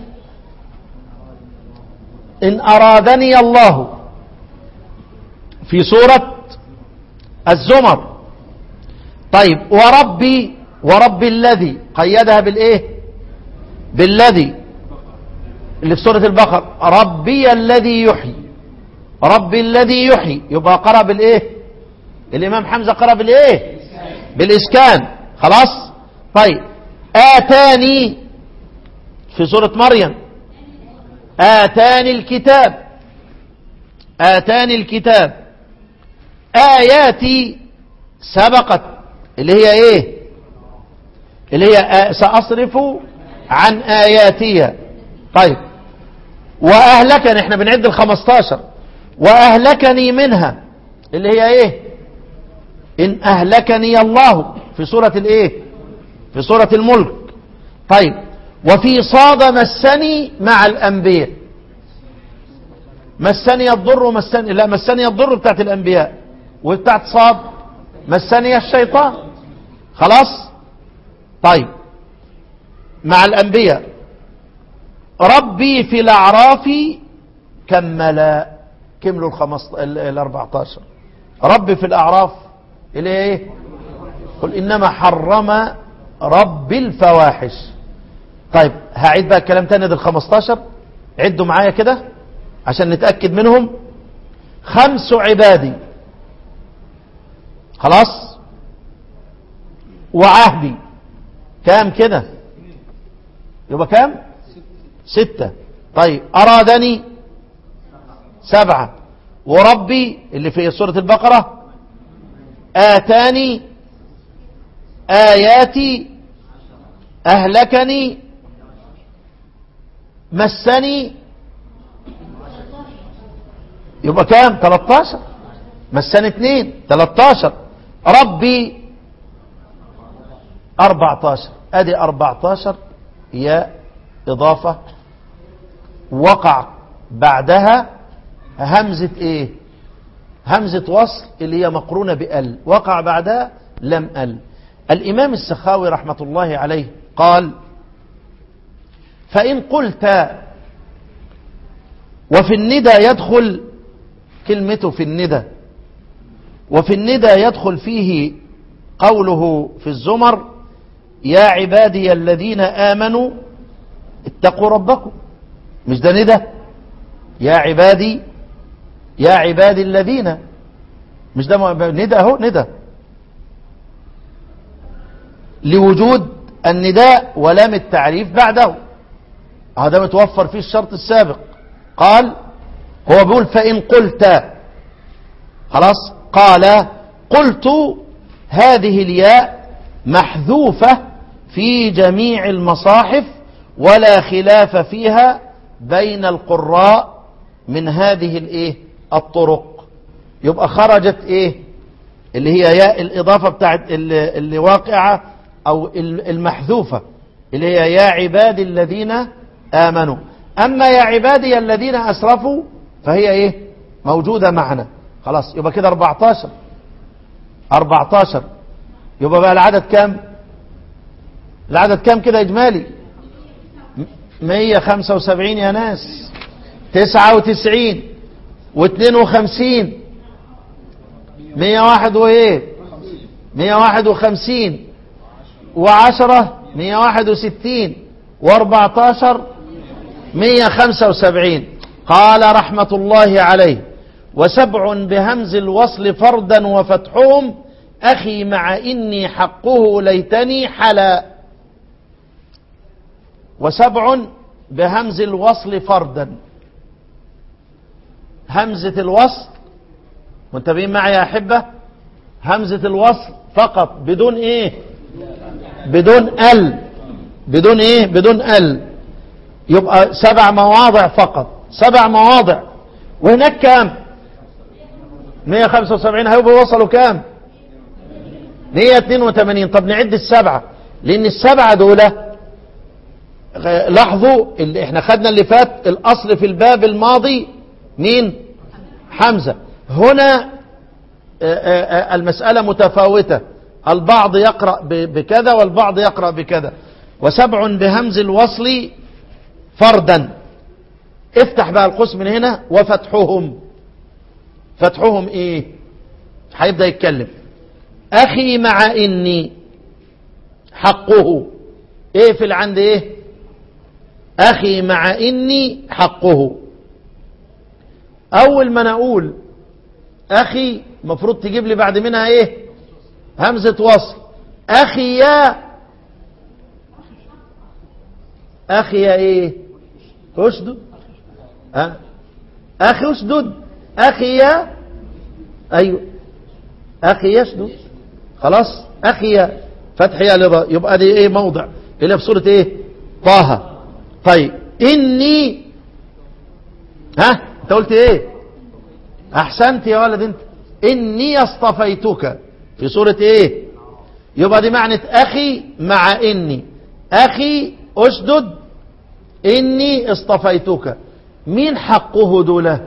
Speaker 3: ان ارادني الله في سورة الزمر طيب وربي وربي الذي قيدها بالايه بالذي اللي في سورة البقر ربي الذي يحيي ربي الذي يحيي يبقى قرأ بالايه الامام حمزة قرأ بالايه بالاسكان خلاص طيب اتاني في سورة مريم آتاني الكتاب آتاني الكتاب آياتي سبقت اللي هي ايه اللي هي آ- سأصرف عن آياتي طيب وأهلكني احنا بنعد الخمستاشر وأهلكني منها اللي هي ايه إن أهلكني الله في سورة الايه في سورة الملك طيب وفي صاد مسني مع الأنبياء مسني الضر مسني لا مسني الضر بتاعت الأنبياء وبتاعت صاد مسني الشيطان خلاص طيب مع الأنبياء ربي في الأعراف كمل كملوا الخمس الأربعتاشر ربي في الأعراف اللي هي ايه قل إنما حرم رب الفواحش طيب هعيد بقى الكلام تاني ده الخمستاشر عدوا معايا كده عشان نتأكد منهم خمس عبادي خلاص وعهدي كام كده يبقى كام ستة طيب أرادني سبعة وربي اللي في سورة البقرة آتاني آياتي أهلكني مسني يبقى كام 13 مسني اثنين 13 ربي 14 ادي 14 هي اضافة وقع بعدها همزة ايه همزة وصل اللي هي مقرونة بال وقع بعدها لم ال الامام السخاوي رحمة الله عليه قال فإن قلت وفي الندى يدخل كلمته في الندى وفي الندى يدخل فيه قوله في الزمر يا عبادي الذين آمنوا اتقوا ربكم مش ده ندى يا عبادي يا عبادي الذين مش ده م- ندى اهو ندى لوجود النداء ولام التعريف بعده هذا متوفر فيه الشرط السابق قال هو بيقول فإن قلت خلاص قال قلت هذه الياء محذوفة في جميع المصاحف ولا خلاف فيها بين القراء من هذه الايه الطرق يبقى خرجت ايه اللي هي ياء الإضافة بتاعت اللي, اللي واقعة أو ال- المحذوفة اللي هي يا عبادي الذين آمنوا أما يا عبادي الذين أسرفوا فهي إيه موجودة معنا خلاص يبقى كده 14 14 يبقى بقى العدد كام العدد كام كده إجمالي م- 175 يا ناس 99 و52 مية واحد وايه مية واحد وخمسين وعشرة مية واحد وستين واربعتاشر مية خمسة وسبعين قال رحمة الله عليه وسبع بهمز الوصل فردا وفتحهم أخي مع إني حقه ليتني حلا وسبع بهمز الوصل فردا همزة الوصل منتبهين معي يا أحبة همزة الوصل فقط بدون إيه بدون ال بدون إيه بدون ال يبقى سبع مواضع فقط سبع مواضع وهناك كام 175 هيبقوا وصلوا كام 182 طب نعد السبعة لأن السبعة دول لاحظوا اللي احنا خدنا اللي فات الأصل في الباب الماضي مين حمزة هنا المسألة متفاوتة البعض يقرأ بكذا والبعض يقرأ بكذا وسبع بهمز الوصل فردا افتح بقى القوس من هنا وفتحهم فتحهم ايه هيبدأ يتكلم اخي مع اني حقه ايه في العند ايه اخي مع اني حقه اول ما نقول اخي مفروض تجيب لي بعد منها ايه همزة وصل اخي يا اخي يا ايه اشدد أه؟ اخي اشدد اخي يا ايوه اخي يشدد خلاص اخي يا فتح يا لضا يبقى دي ايه موضع اللي في سورة ايه طه طيب اني ها انت قلت ايه احسنت يا ولد انت اني اصطفيتك في سورة ايه يبقى دي معنى اخي مع اني اخي اشدد اني اصطفيتك مين حقه دوله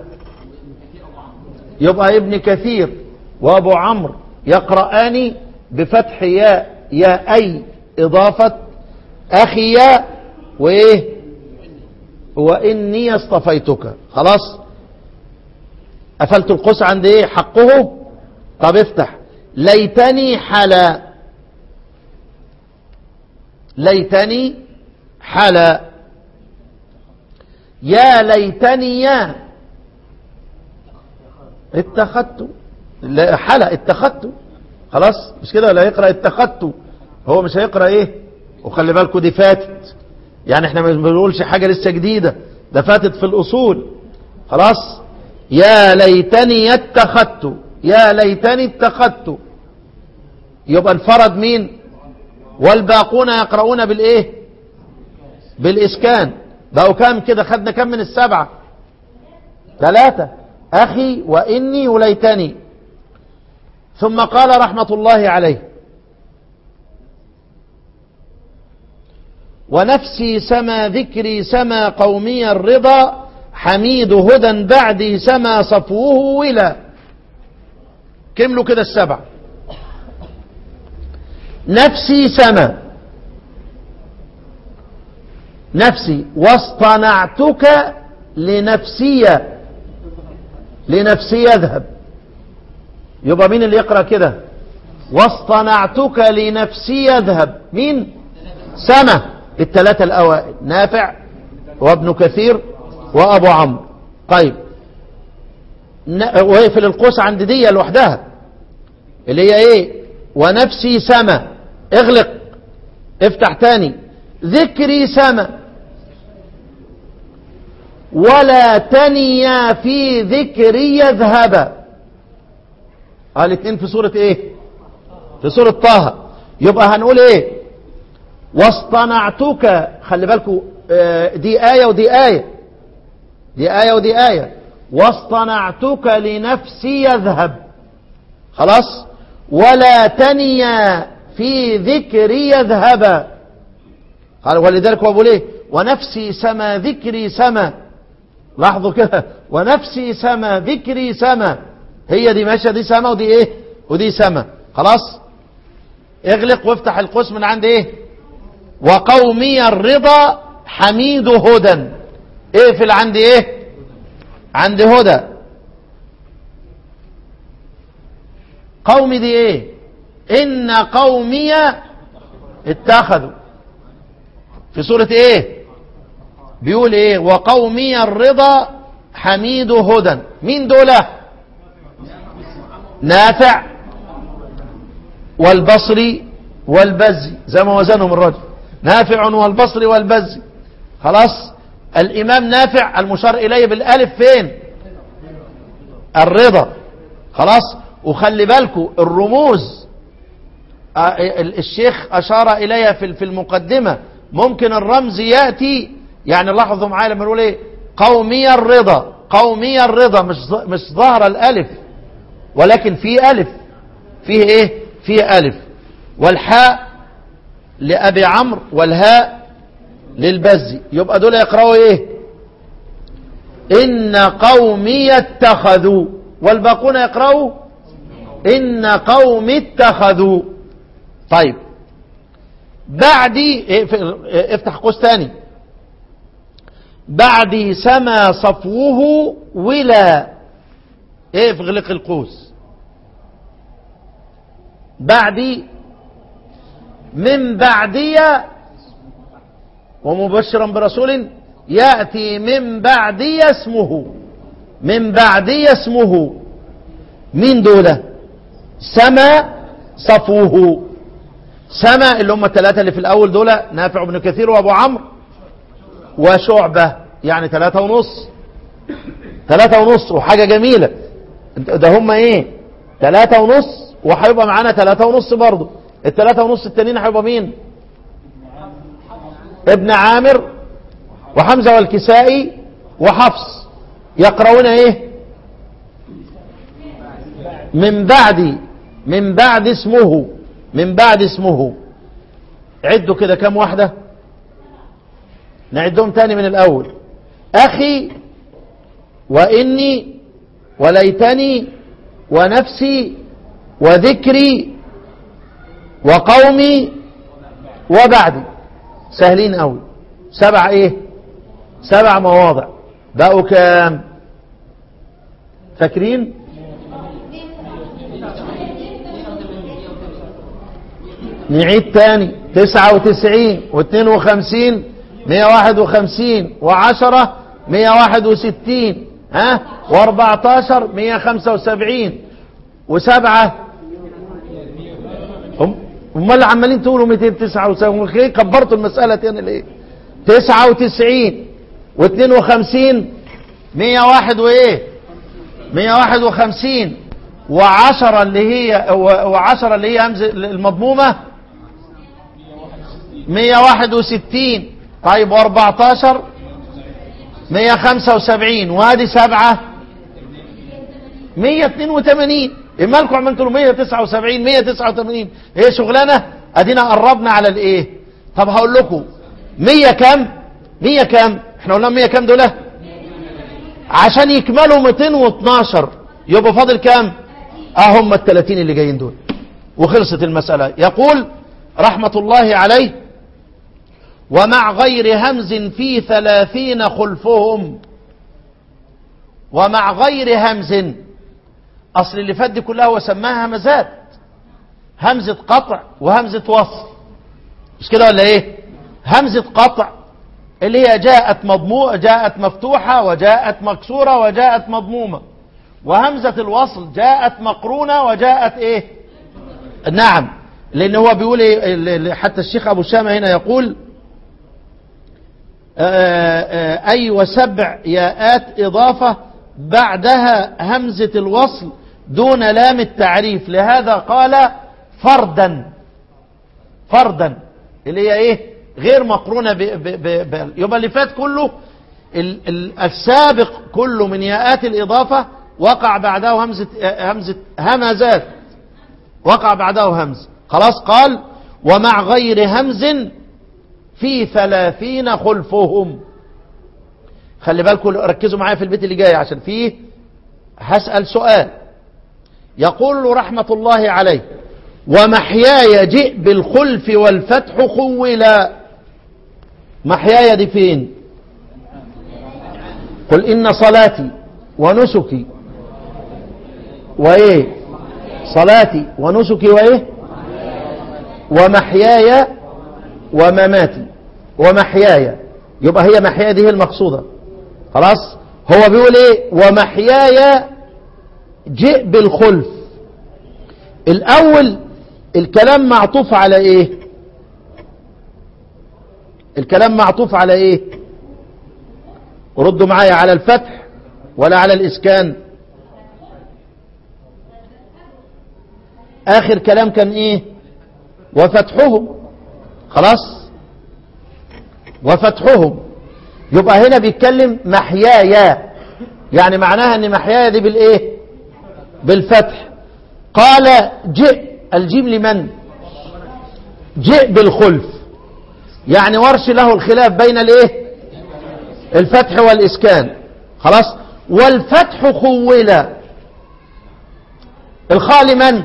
Speaker 3: يبقى ابن كثير وابو عمرو يقرآن بفتح ياء يا اي اضافة اخي يا وايه واني اصطفيتك خلاص قفلت القوس عند ايه حقه طب افتح ليتني حلا ليتني حلا يا ليتني يا اتخذت لا حلا اتخذت خلاص مش كده ولا يقرا اتخذت هو مش هيقرا ايه وخلي بالكم دي فاتت يعني احنا ما بنقولش حاجه لسه جديده ده فاتت في الاصول خلاص يا ليتني اتخذت يا ليتني اتخذت يبقى انفرد مين والباقون يقرؤون بالايه بالاسكان بقوا كام كده خدنا كم من السبعة ثلاثة اخي واني وليتني ثم قال رحمة الله عليه ونفسي سما ذكري سما قومي الرضا حميد هدى بعدي سما صفوه ولا كملوا كده السبع نفسي سما نفسي واصطنعتك لنفسي لنفسي يذهب يبقى مين اللي يقرأ كده واصطنعتك لنفسي يذهب مين سما الثلاثة الأوائل نافع وابن كثير وأبو عمرو طيب ويقفل القوس عند دي لوحدها اللي هي ايه ونفسي سما اغلق افتح تاني ذكري سما ولا تنيا في ذكري يذهب قال الاثنين في سورة ايه في سورة طه يبقى هنقول ايه واصطنعتك خلي بالكم دي آية ودي آية دي آية ودي آية واصطنعتك لنفسي يذهب خلاص ولا تنيا في ذكري يذهب قال ولذلك هو بيقول ايه ونفسي سما ذكري سما لاحظوا كده ونفسي سما ذكري سما هي دي ماشيه دي سما ودي ايه ودي سما خلاص اغلق وافتح القوس من عند ايه وقومي الرضا حميد هدى ايه في عند ايه عند هدى قومي دي ايه ان قومي اتخذوا في سورة ايه بيقول ايه وقومي الرضا حميد هدى مين دول نافع والبصري والبزي زي ما وزنهم الرجل نافع والبصري والبزي خلاص الامام نافع المشار اليه بالالف فين الرضا خلاص وخلي بالكم الرموز آه، الشيخ اشار اليها في في المقدمه ممكن الرمز ياتي يعني لاحظوا معايا لما نقول ايه قومي الرضا قومي الرضا مش ظ- مش ظاهره الالف ولكن في الف فيه ايه فيه الف والحاء لابي عمرو والهاء للبزي يبقى دول يقرأوا ايه ان قومي اتخذوا والباقون يقرأوا ان قوم اتخذوا طيب بعدي اقف- افتح قوس تاني بعدي سما صفوه ولا ايه اغلق القوس بعدي من بعدي ومبشرا برسول يأتي من بعدي اسمه من بعدي اسمه مين دول سما صفوه سما اللي هم الثلاثة اللي في الأول دول نافع بن كثير وأبو عمرو وشعبة يعني ثلاثة ونص ثلاثة ونص وحاجة جميلة ده هم ايه ثلاثة ونص وهيبقى معانا ثلاثة ونص برضه الثلاثة ونص التانيين هيبقى مين ابن عامر وحمزة والكسائي وحفص يقرؤون ايه من بعد من بعد اسمه من بعد اسمه عدوا كده كم واحدة نعدهم تاني من الأول أخي وإني وليتني ونفسي وذكري وقومي وبعدي سهلين قوي سبع ايه سبع مواضع بقوا كام فاكرين نعيد تاني تسعة وتسعين واثنين وخمسين مية واحد وخمسين وعشرة مية واحد وستين ها واربعتاشر مية خمسة وسبعين وسبعة هم امال اللي عمالين تقولوا 279 ليه كبرتوا المسألة تاني ليه 99 و52 101 وايه 151 و10 اللي هي و10 اللي هي همزة المضمومة 161 طيب و14 175 وادي سبعة 182 إيه مالكم عملتوا له 179 189 ايه شغلانه ادينا قربنا على الايه طب هقول لكم 100 كام 100 كام احنا قلنا 100 كام دول عشان يكملوا 212 يبقى فاضل كام اه هم ال 30 اللي جايين دول وخلصت المسألة يقول رحمة الله عليه ومع غير همز في ثلاثين خلفهم ومع غير همز اصل اللي فات دي كلها هو سماها همزات همزة قطع وهمزة وصل مش كده ولا ايه همزة قطع اللي هي جاءت مضمومة جاءت مفتوحة وجاءت مكسورة وجاءت مضمومة وهمزة الوصل جاءت مقرونة وجاءت ايه نعم لان هو بيقول ايه حتى الشيخ ابو شامة هنا يقول اي وسبع ياءات اضافة بعدها همزة الوصل دون لام التعريف لهذا قال فردا فردا اللي هي ايه غير مقرونة ب ب ب ب يبقى اللي فات كله ال ال السابق كله من ياءات الإضافة وقع بعده همزة, همزة همزات وقع بعده همز خلاص قال ومع غير همز في ثلاثين خلفهم خلي بالكم ركزوا معايا في البيت اللي جاي عشان فيه هسأل سؤال يقول رحمة الله عليه ومحياي جئ بالخلف والفتح خولا محياي دي فين قل إن صلاتي ونسكي وإيه صلاتي ونسكي وإيه ومحياي ومماتي ومحياي يبقى هي محياي دي هي المقصودة خلاص هو بيقول ايه ومحياي جئ بالخلف الاول الكلام معطوف على ايه الكلام معطوف على ايه ردوا معايا على الفتح ولا على الاسكان اخر كلام كان ايه وفتحهم خلاص وفتحهم يبقى هنا بيتكلم محياي يعني معناها ان محياي دي بالايه بالفتح قال جئ الجيم لمن جئ بالخلف يعني ورش له الخلاف بين الايه الفتح والاسكان خلاص والفتح خول الخاء لمن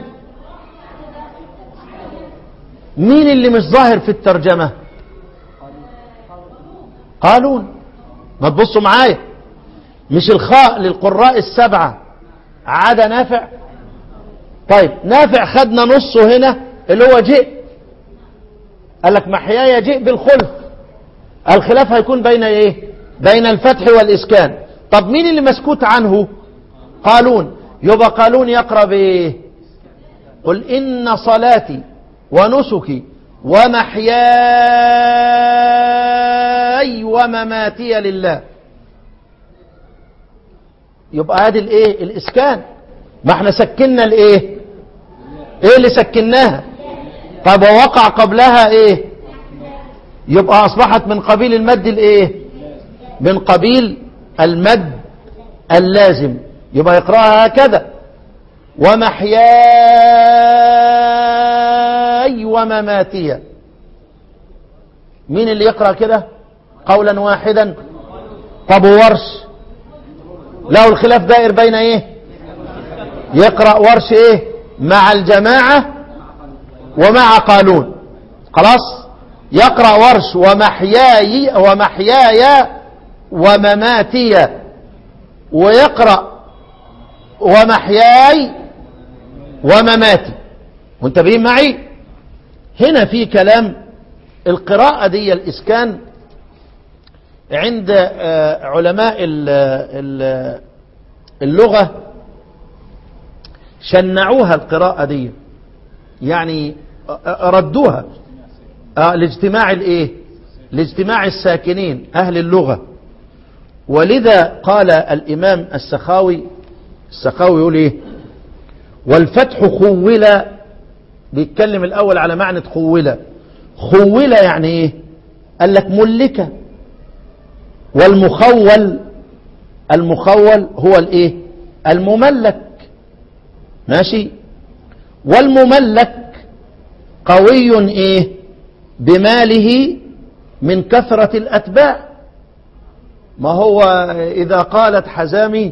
Speaker 3: مين اللي مش ظاهر في الترجمة قالون ما تبصوا معايا مش الخاء للقراء السبعة عدا نافع طيب نافع خدنا نصه هنا اللي هو جئ قال لك محياي جئ بالخلف الخلاف هيكون بين ايه بين الفتح والاسكان طب مين اللي مسكوت عنه قالون يبقى قالون يقرا بايه قل ان صلاتي ونسكي ومحياي ومماتي لله يبقى هذه الايه الاسكان ما احنا سكننا الايه ايه اللي سكناها طب ووقع قبلها ايه يبقى اصبحت من قبيل المد الايه من قبيل المد اللازم يبقى يقراها هكذا ومحياي ومماتي مين اللي يقرا كده قولا واحدا طب ورش له الخلاف دائر بين ايه يقرا ورش ايه مع الجماعه ومع قانون خلاص يقرا ورش ومحياي ومحياي ومماتي ويقرا ومحياي ومماتي منتبهين معي هنا في كلام القراءة دي الإسكان عند آه، علماء ال- ال- اللغة شنعوها القراءة دي يعني آه، ردوها آه، لاجتماع الايه لاجتماع الساكنين أهل اللغة ولذا قال الإمام السخاوي السخاوي يقول ايه والفتح خول بيتكلم الأول على معنى خول خول يعني ايه قال لك ملكة والمخول المخول هو الايه المملك ماشي والمملك قوي ايه بماله من كثرة الأتباع ما هو إذا قالت حزامي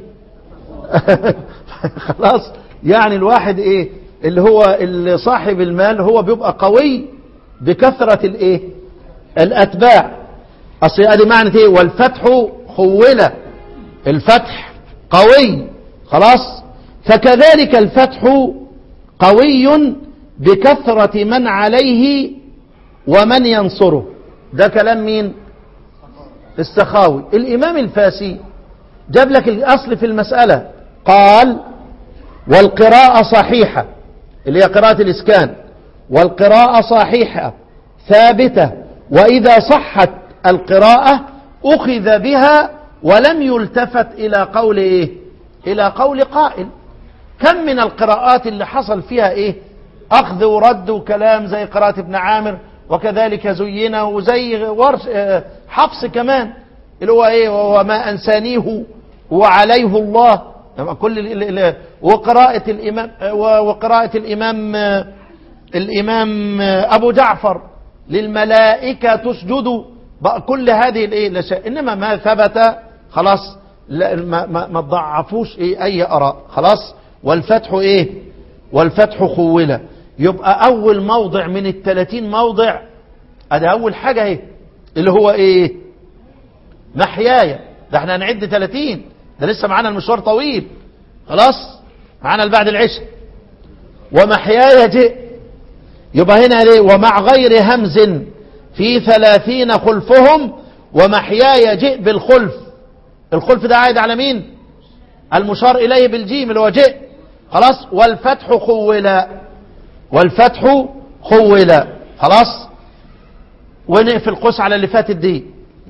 Speaker 3: خلاص يعني الواحد ايه اللي هو اللي صاحب المال هو بيبقى قوي بكثرة الايه الاتباع اصل ادي معنى ايه والفتح خولة الفتح قوي خلاص فكذلك الفتح قوي بكثرة من عليه ومن ينصره ده كلام مين السخاوي الامام الفاسي جاب لك الاصل في المسألة قال والقراءة صحيحة اللي هي قراءة الإسكان والقراءة صحيحة ثابتة وإذا صحت القراءة أخذ بها ولم يلتفت إلى قول إيه إلى قول قائل كم من القراءات اللي حصل فيها إيه أخذ ورد وكلام زي قراءة ابن عامر وكذلك زينه وزي ورش آه، حفص كمان اللي هو إيه وما أنسانيه وعليه الله كل ال- ال- ال- وقراءة الإمام وقراءة الإمام الإمام أبو جعفر للملائكة تسجد بقى كل هذه الإيه الأشياء إنما ما ثبت خلاص لا ما, ما, ما تضعفوش إيه أي آراء خلاص والفتح إيه والفتح خولة يبقى أول موضع من الثلاثين موضع أده أول حاجة إيه اللي هو إيه محياي ده احنا هنعد 30 ده لسه معانا المشوار طويل خلاص معانا بعد العشاء ومحياي جئ يبقى هنا ليه ومع غير همز في ثلاثين خلفهم ومحياي جئ بالخلف الخلف ده عايد على مين المشار إليه بالجيم اللي هو جئ خلاص والفتح خولا والفتح خولا خلاص ونقفل قوس على اللي فاتت دي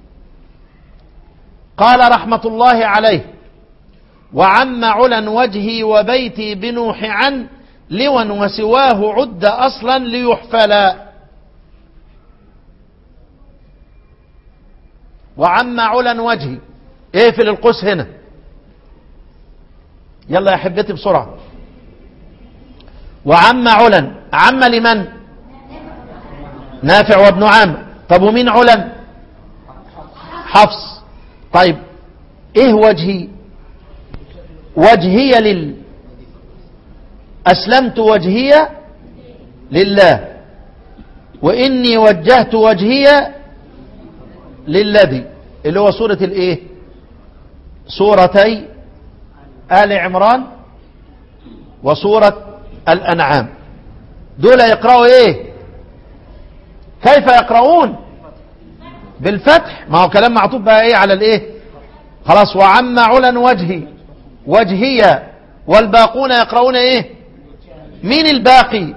Speaker 3: قال رحمة الله عليه وعم علا وجهي وبيتي بنوح عن لوا وسواه عد أصلا ليحفلا وعم علا وجهي اقفل القوس هنا يلا يا حبيتي بسرعة وعم علا عم لمن نافع وابن عام طب ومين علا حفص طيب ايه وجهي وجهي لل أسلمت وجهي لله وإني وجهت وجهي للذي اللي هو سورة الايه سورتي آل عمران وسورة الأنعام دول يقرأوا ايه كيف يقرؤون بالفتح ما هو كلام معطوف بقى ايه على الايه خلاص وعم علا وجهي وجهي والباقون يقرؤون ايه مين الباقي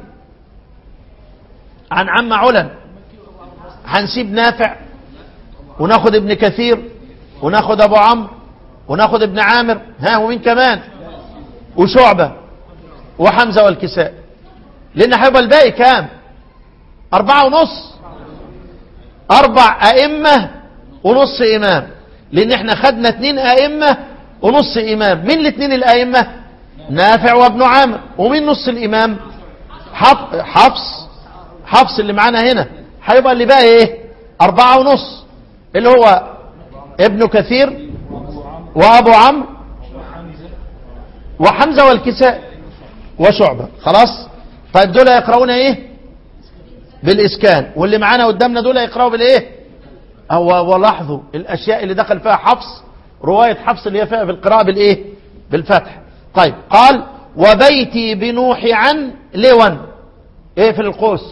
Speaker 3: عن عم علا هنسيب نافع وناخد ابن كثير وناخد ابو عمرو وناخد ابن عامر ها ومين كمان وشعبة وحمزة والكساء لان هيبقى الباقي كام اربعة ونص اربع ائمة ونص امام لان احنا خدنا اتنين ائمة ونص امام مين الاتنين الائمة نافع وابن عامر ومين نص الامام حف- حفص حفص اللي معانا هنا هيبقى اللي بقى ايه اربعة ونص اللي هو ابن كثير وابو عمرو وحمزة والكساء وشعبة خلاص طيب دول يقرؤون ايه بالاسكان واللي معانا قدامنا دول يقرأوا بالايه هو ولاحظوا الاشياء اللي دخل فيها حفص رواية حفص اللي هي فيها في القراءة بالايه بالفتح طيب قال وبيتي بنوح عن لون ايه في القوس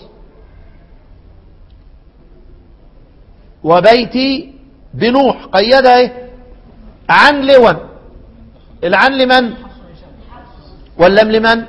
Speaker 3: وبيتي بنوح قيدها ايه عن لون العن لمن واللم لمن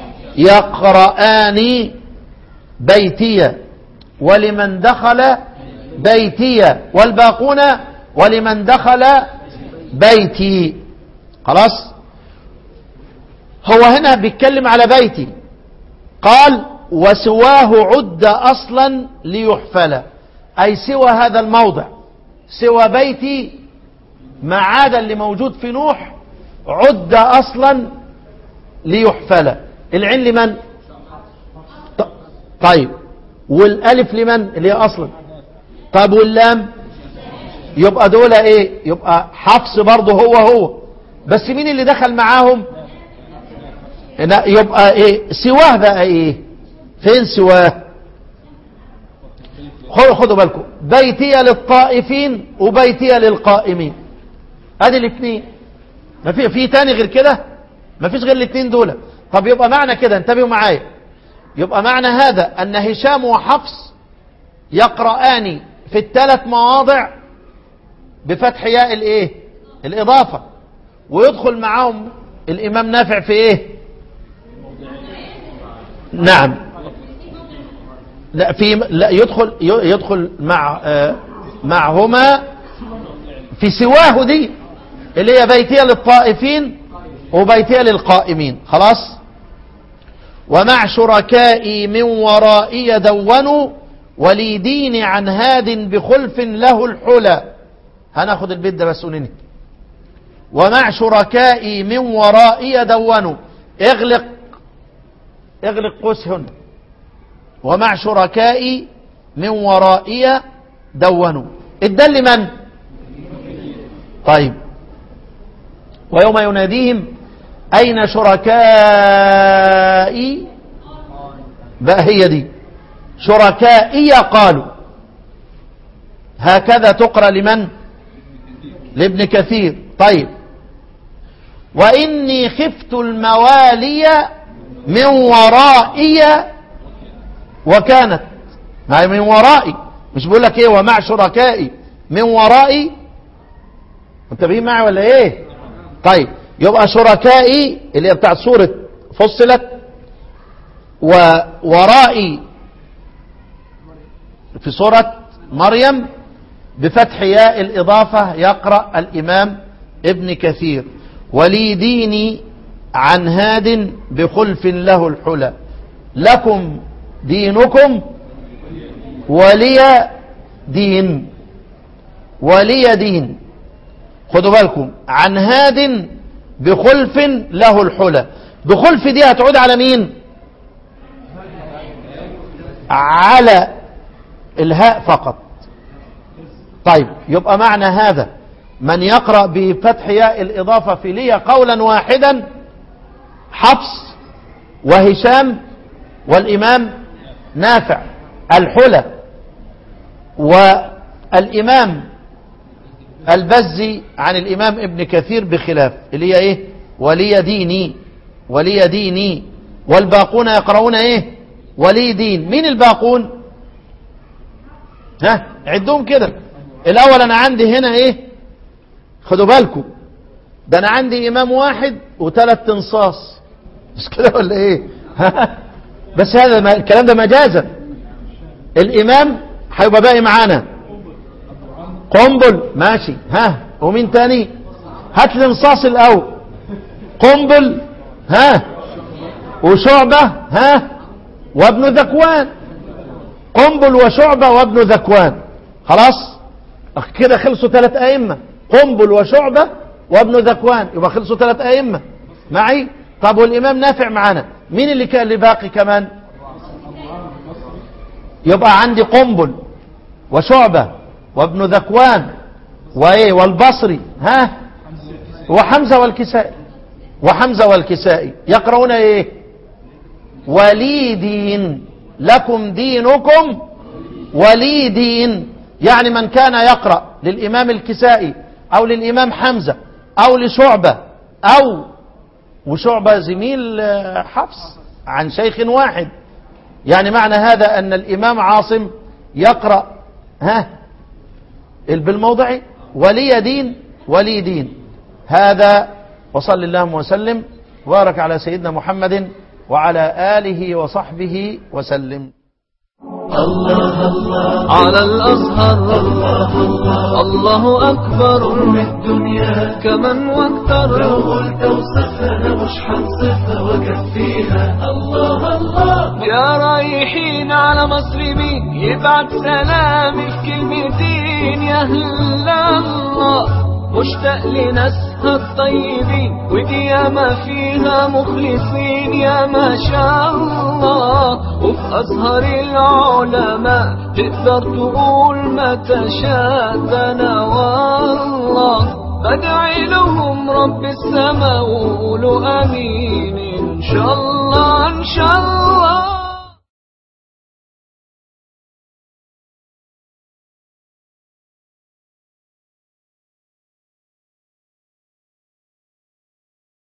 Speaker 3: يقرآن بيتي ولمن دخل بيتي والباقون ولمن دخل بيتي خلاص هو هنا بيتكلم على بيتي قال وسواه عد أصلا ليحفل أي سوى هذا الموضع سوى بيتي ما عاد اللي موجود في نوح عد أصلا ليحفل العين لمن ط- طيب والالف لمن اللي هي اصلا طب واللام يبقى دول ايه يبقى حفص برضه هو هو بس مين اللي دخل معاهم لا، يبقى ايه سواه بقى ايه فين سواه خدوا خدوا بالكم بيتي للطائفين وبيتي للقائمين ادي الاثنين ما في في تاني غير كده ما فيش غير الاثنين دول طب يبقى معنى كده انتبهوا معايا يبقى معنى هذا ان هشام وحفص يقرآن في الثلاث مواضع بفتح ياء الايه الاضافة ويدخل معاهم الامام نافع في ايه نعم لا في لا يدخل يدخل مع آه، معهما في سواه دي اللي هي بيتية للطائفين وبيتية للقائمين خلاص ومع شركائي من ورائي دونوا ولي دين عن هاد بخلف له الحلى هناخد البيت ده بس وننهي ومع شركائي من ورائي دونوا اغلق اغلق قوس هنا ومع شركائي من ورائي دونوا الدل من طيب ويوم يناديهم أين شركائي بقى هي دي شركائي قالوا هكذا تقرأ لمن لابن كثير طيب وإني خفت الموالي من ورائي وكانت ما هي من ورائي مش بقول لك ايه ومع شركائي من ورائي منتبهين معي ولا ايه طيب يبقى شركائي اللي هي بتاعت سورة فصلت وورائي في سورة مريم بفتح ياء الإضافة يقرأ الإمام ابن كثير ولي ديني عن هاد بخلف له الحلى لكم دينكم ولي دين ولي دين خدوا بالكم عن هاد بخلف له الحلى بخلف دي هتعود على مين على الهاء فقط طيب يبقى معنى هذا من يقرأ بفتح ياء الإضافة في لي قولا واحدا حفص وهشام والإمام نافع الحلى والإمام البزي عن الإمام ابن كثير بخلاف اللي هي إيه ولي ديني ولي ديني والباقون يقرؤون إيه ولي دين مين الباقون ها عدهم كده الأول أنا عندي هنا إيه خدوا بالكم ده أنا عندي إمام واحد وثلاث تنصاص مش كده ولا إيه بس هذا ما الكلام ده مجازا الإمام هيبقى باقي معانا قنبل ماشي ها ومين تاني هات لي نصاص الاول قنبل ها وشعبة ها وابن ذكوان قنبل وشعبة وابن ذكوان خلاص كده خلصوا ثلاث أئمة قنبل وشعبة وابن ذكوان يبقى خلصوا ثلاث أئمة معي طب والإمام نافع معانا مين اللي كان اللي باقي كمان يبقى عندي قنبل وشعبة وابن ذكوان وايه والبصري ها وحمزة والكسائي وحمزة والكسائي يقرؤون ايه ولي دين لكم دينكم ولي دين يعني من كان يقرأ للإمام الكسائي أو للإمام حمزة أو لشعبة أو وشعبة زميل حفص عن شيخ واحد يعني معنى هذا أن الإمام عاصم يقرأ ها بالموضع ولي دين ولي دين هذا وصل اللهم وسلم وبارك على سيدنا محمد وعلى آله وصحبه وسلم
Speaker 1: الله الله
Speaker 2: على الأزهر
Speaker 1: الله الله
Speaker 2: الله أكبر
Speaker 1: من الدنيا
Speaker 2: كمن واكثر
Speaker 1: لو قلت اوصفها مش حنصفها وكفيها الله الله
Speaker 2: يا رايحين على مصر مين يبعت سلامي في كلمتين يا أهل الله مشتاق لناسها الطيبين ودي ياما فيها مخلصين يا ما شاء الله وفي أزهر العلماء تقدر تقول ما تشاء ده أنا والله بدعي لهم رب السماء وقولوا امين ان شاء الله ان شاء الله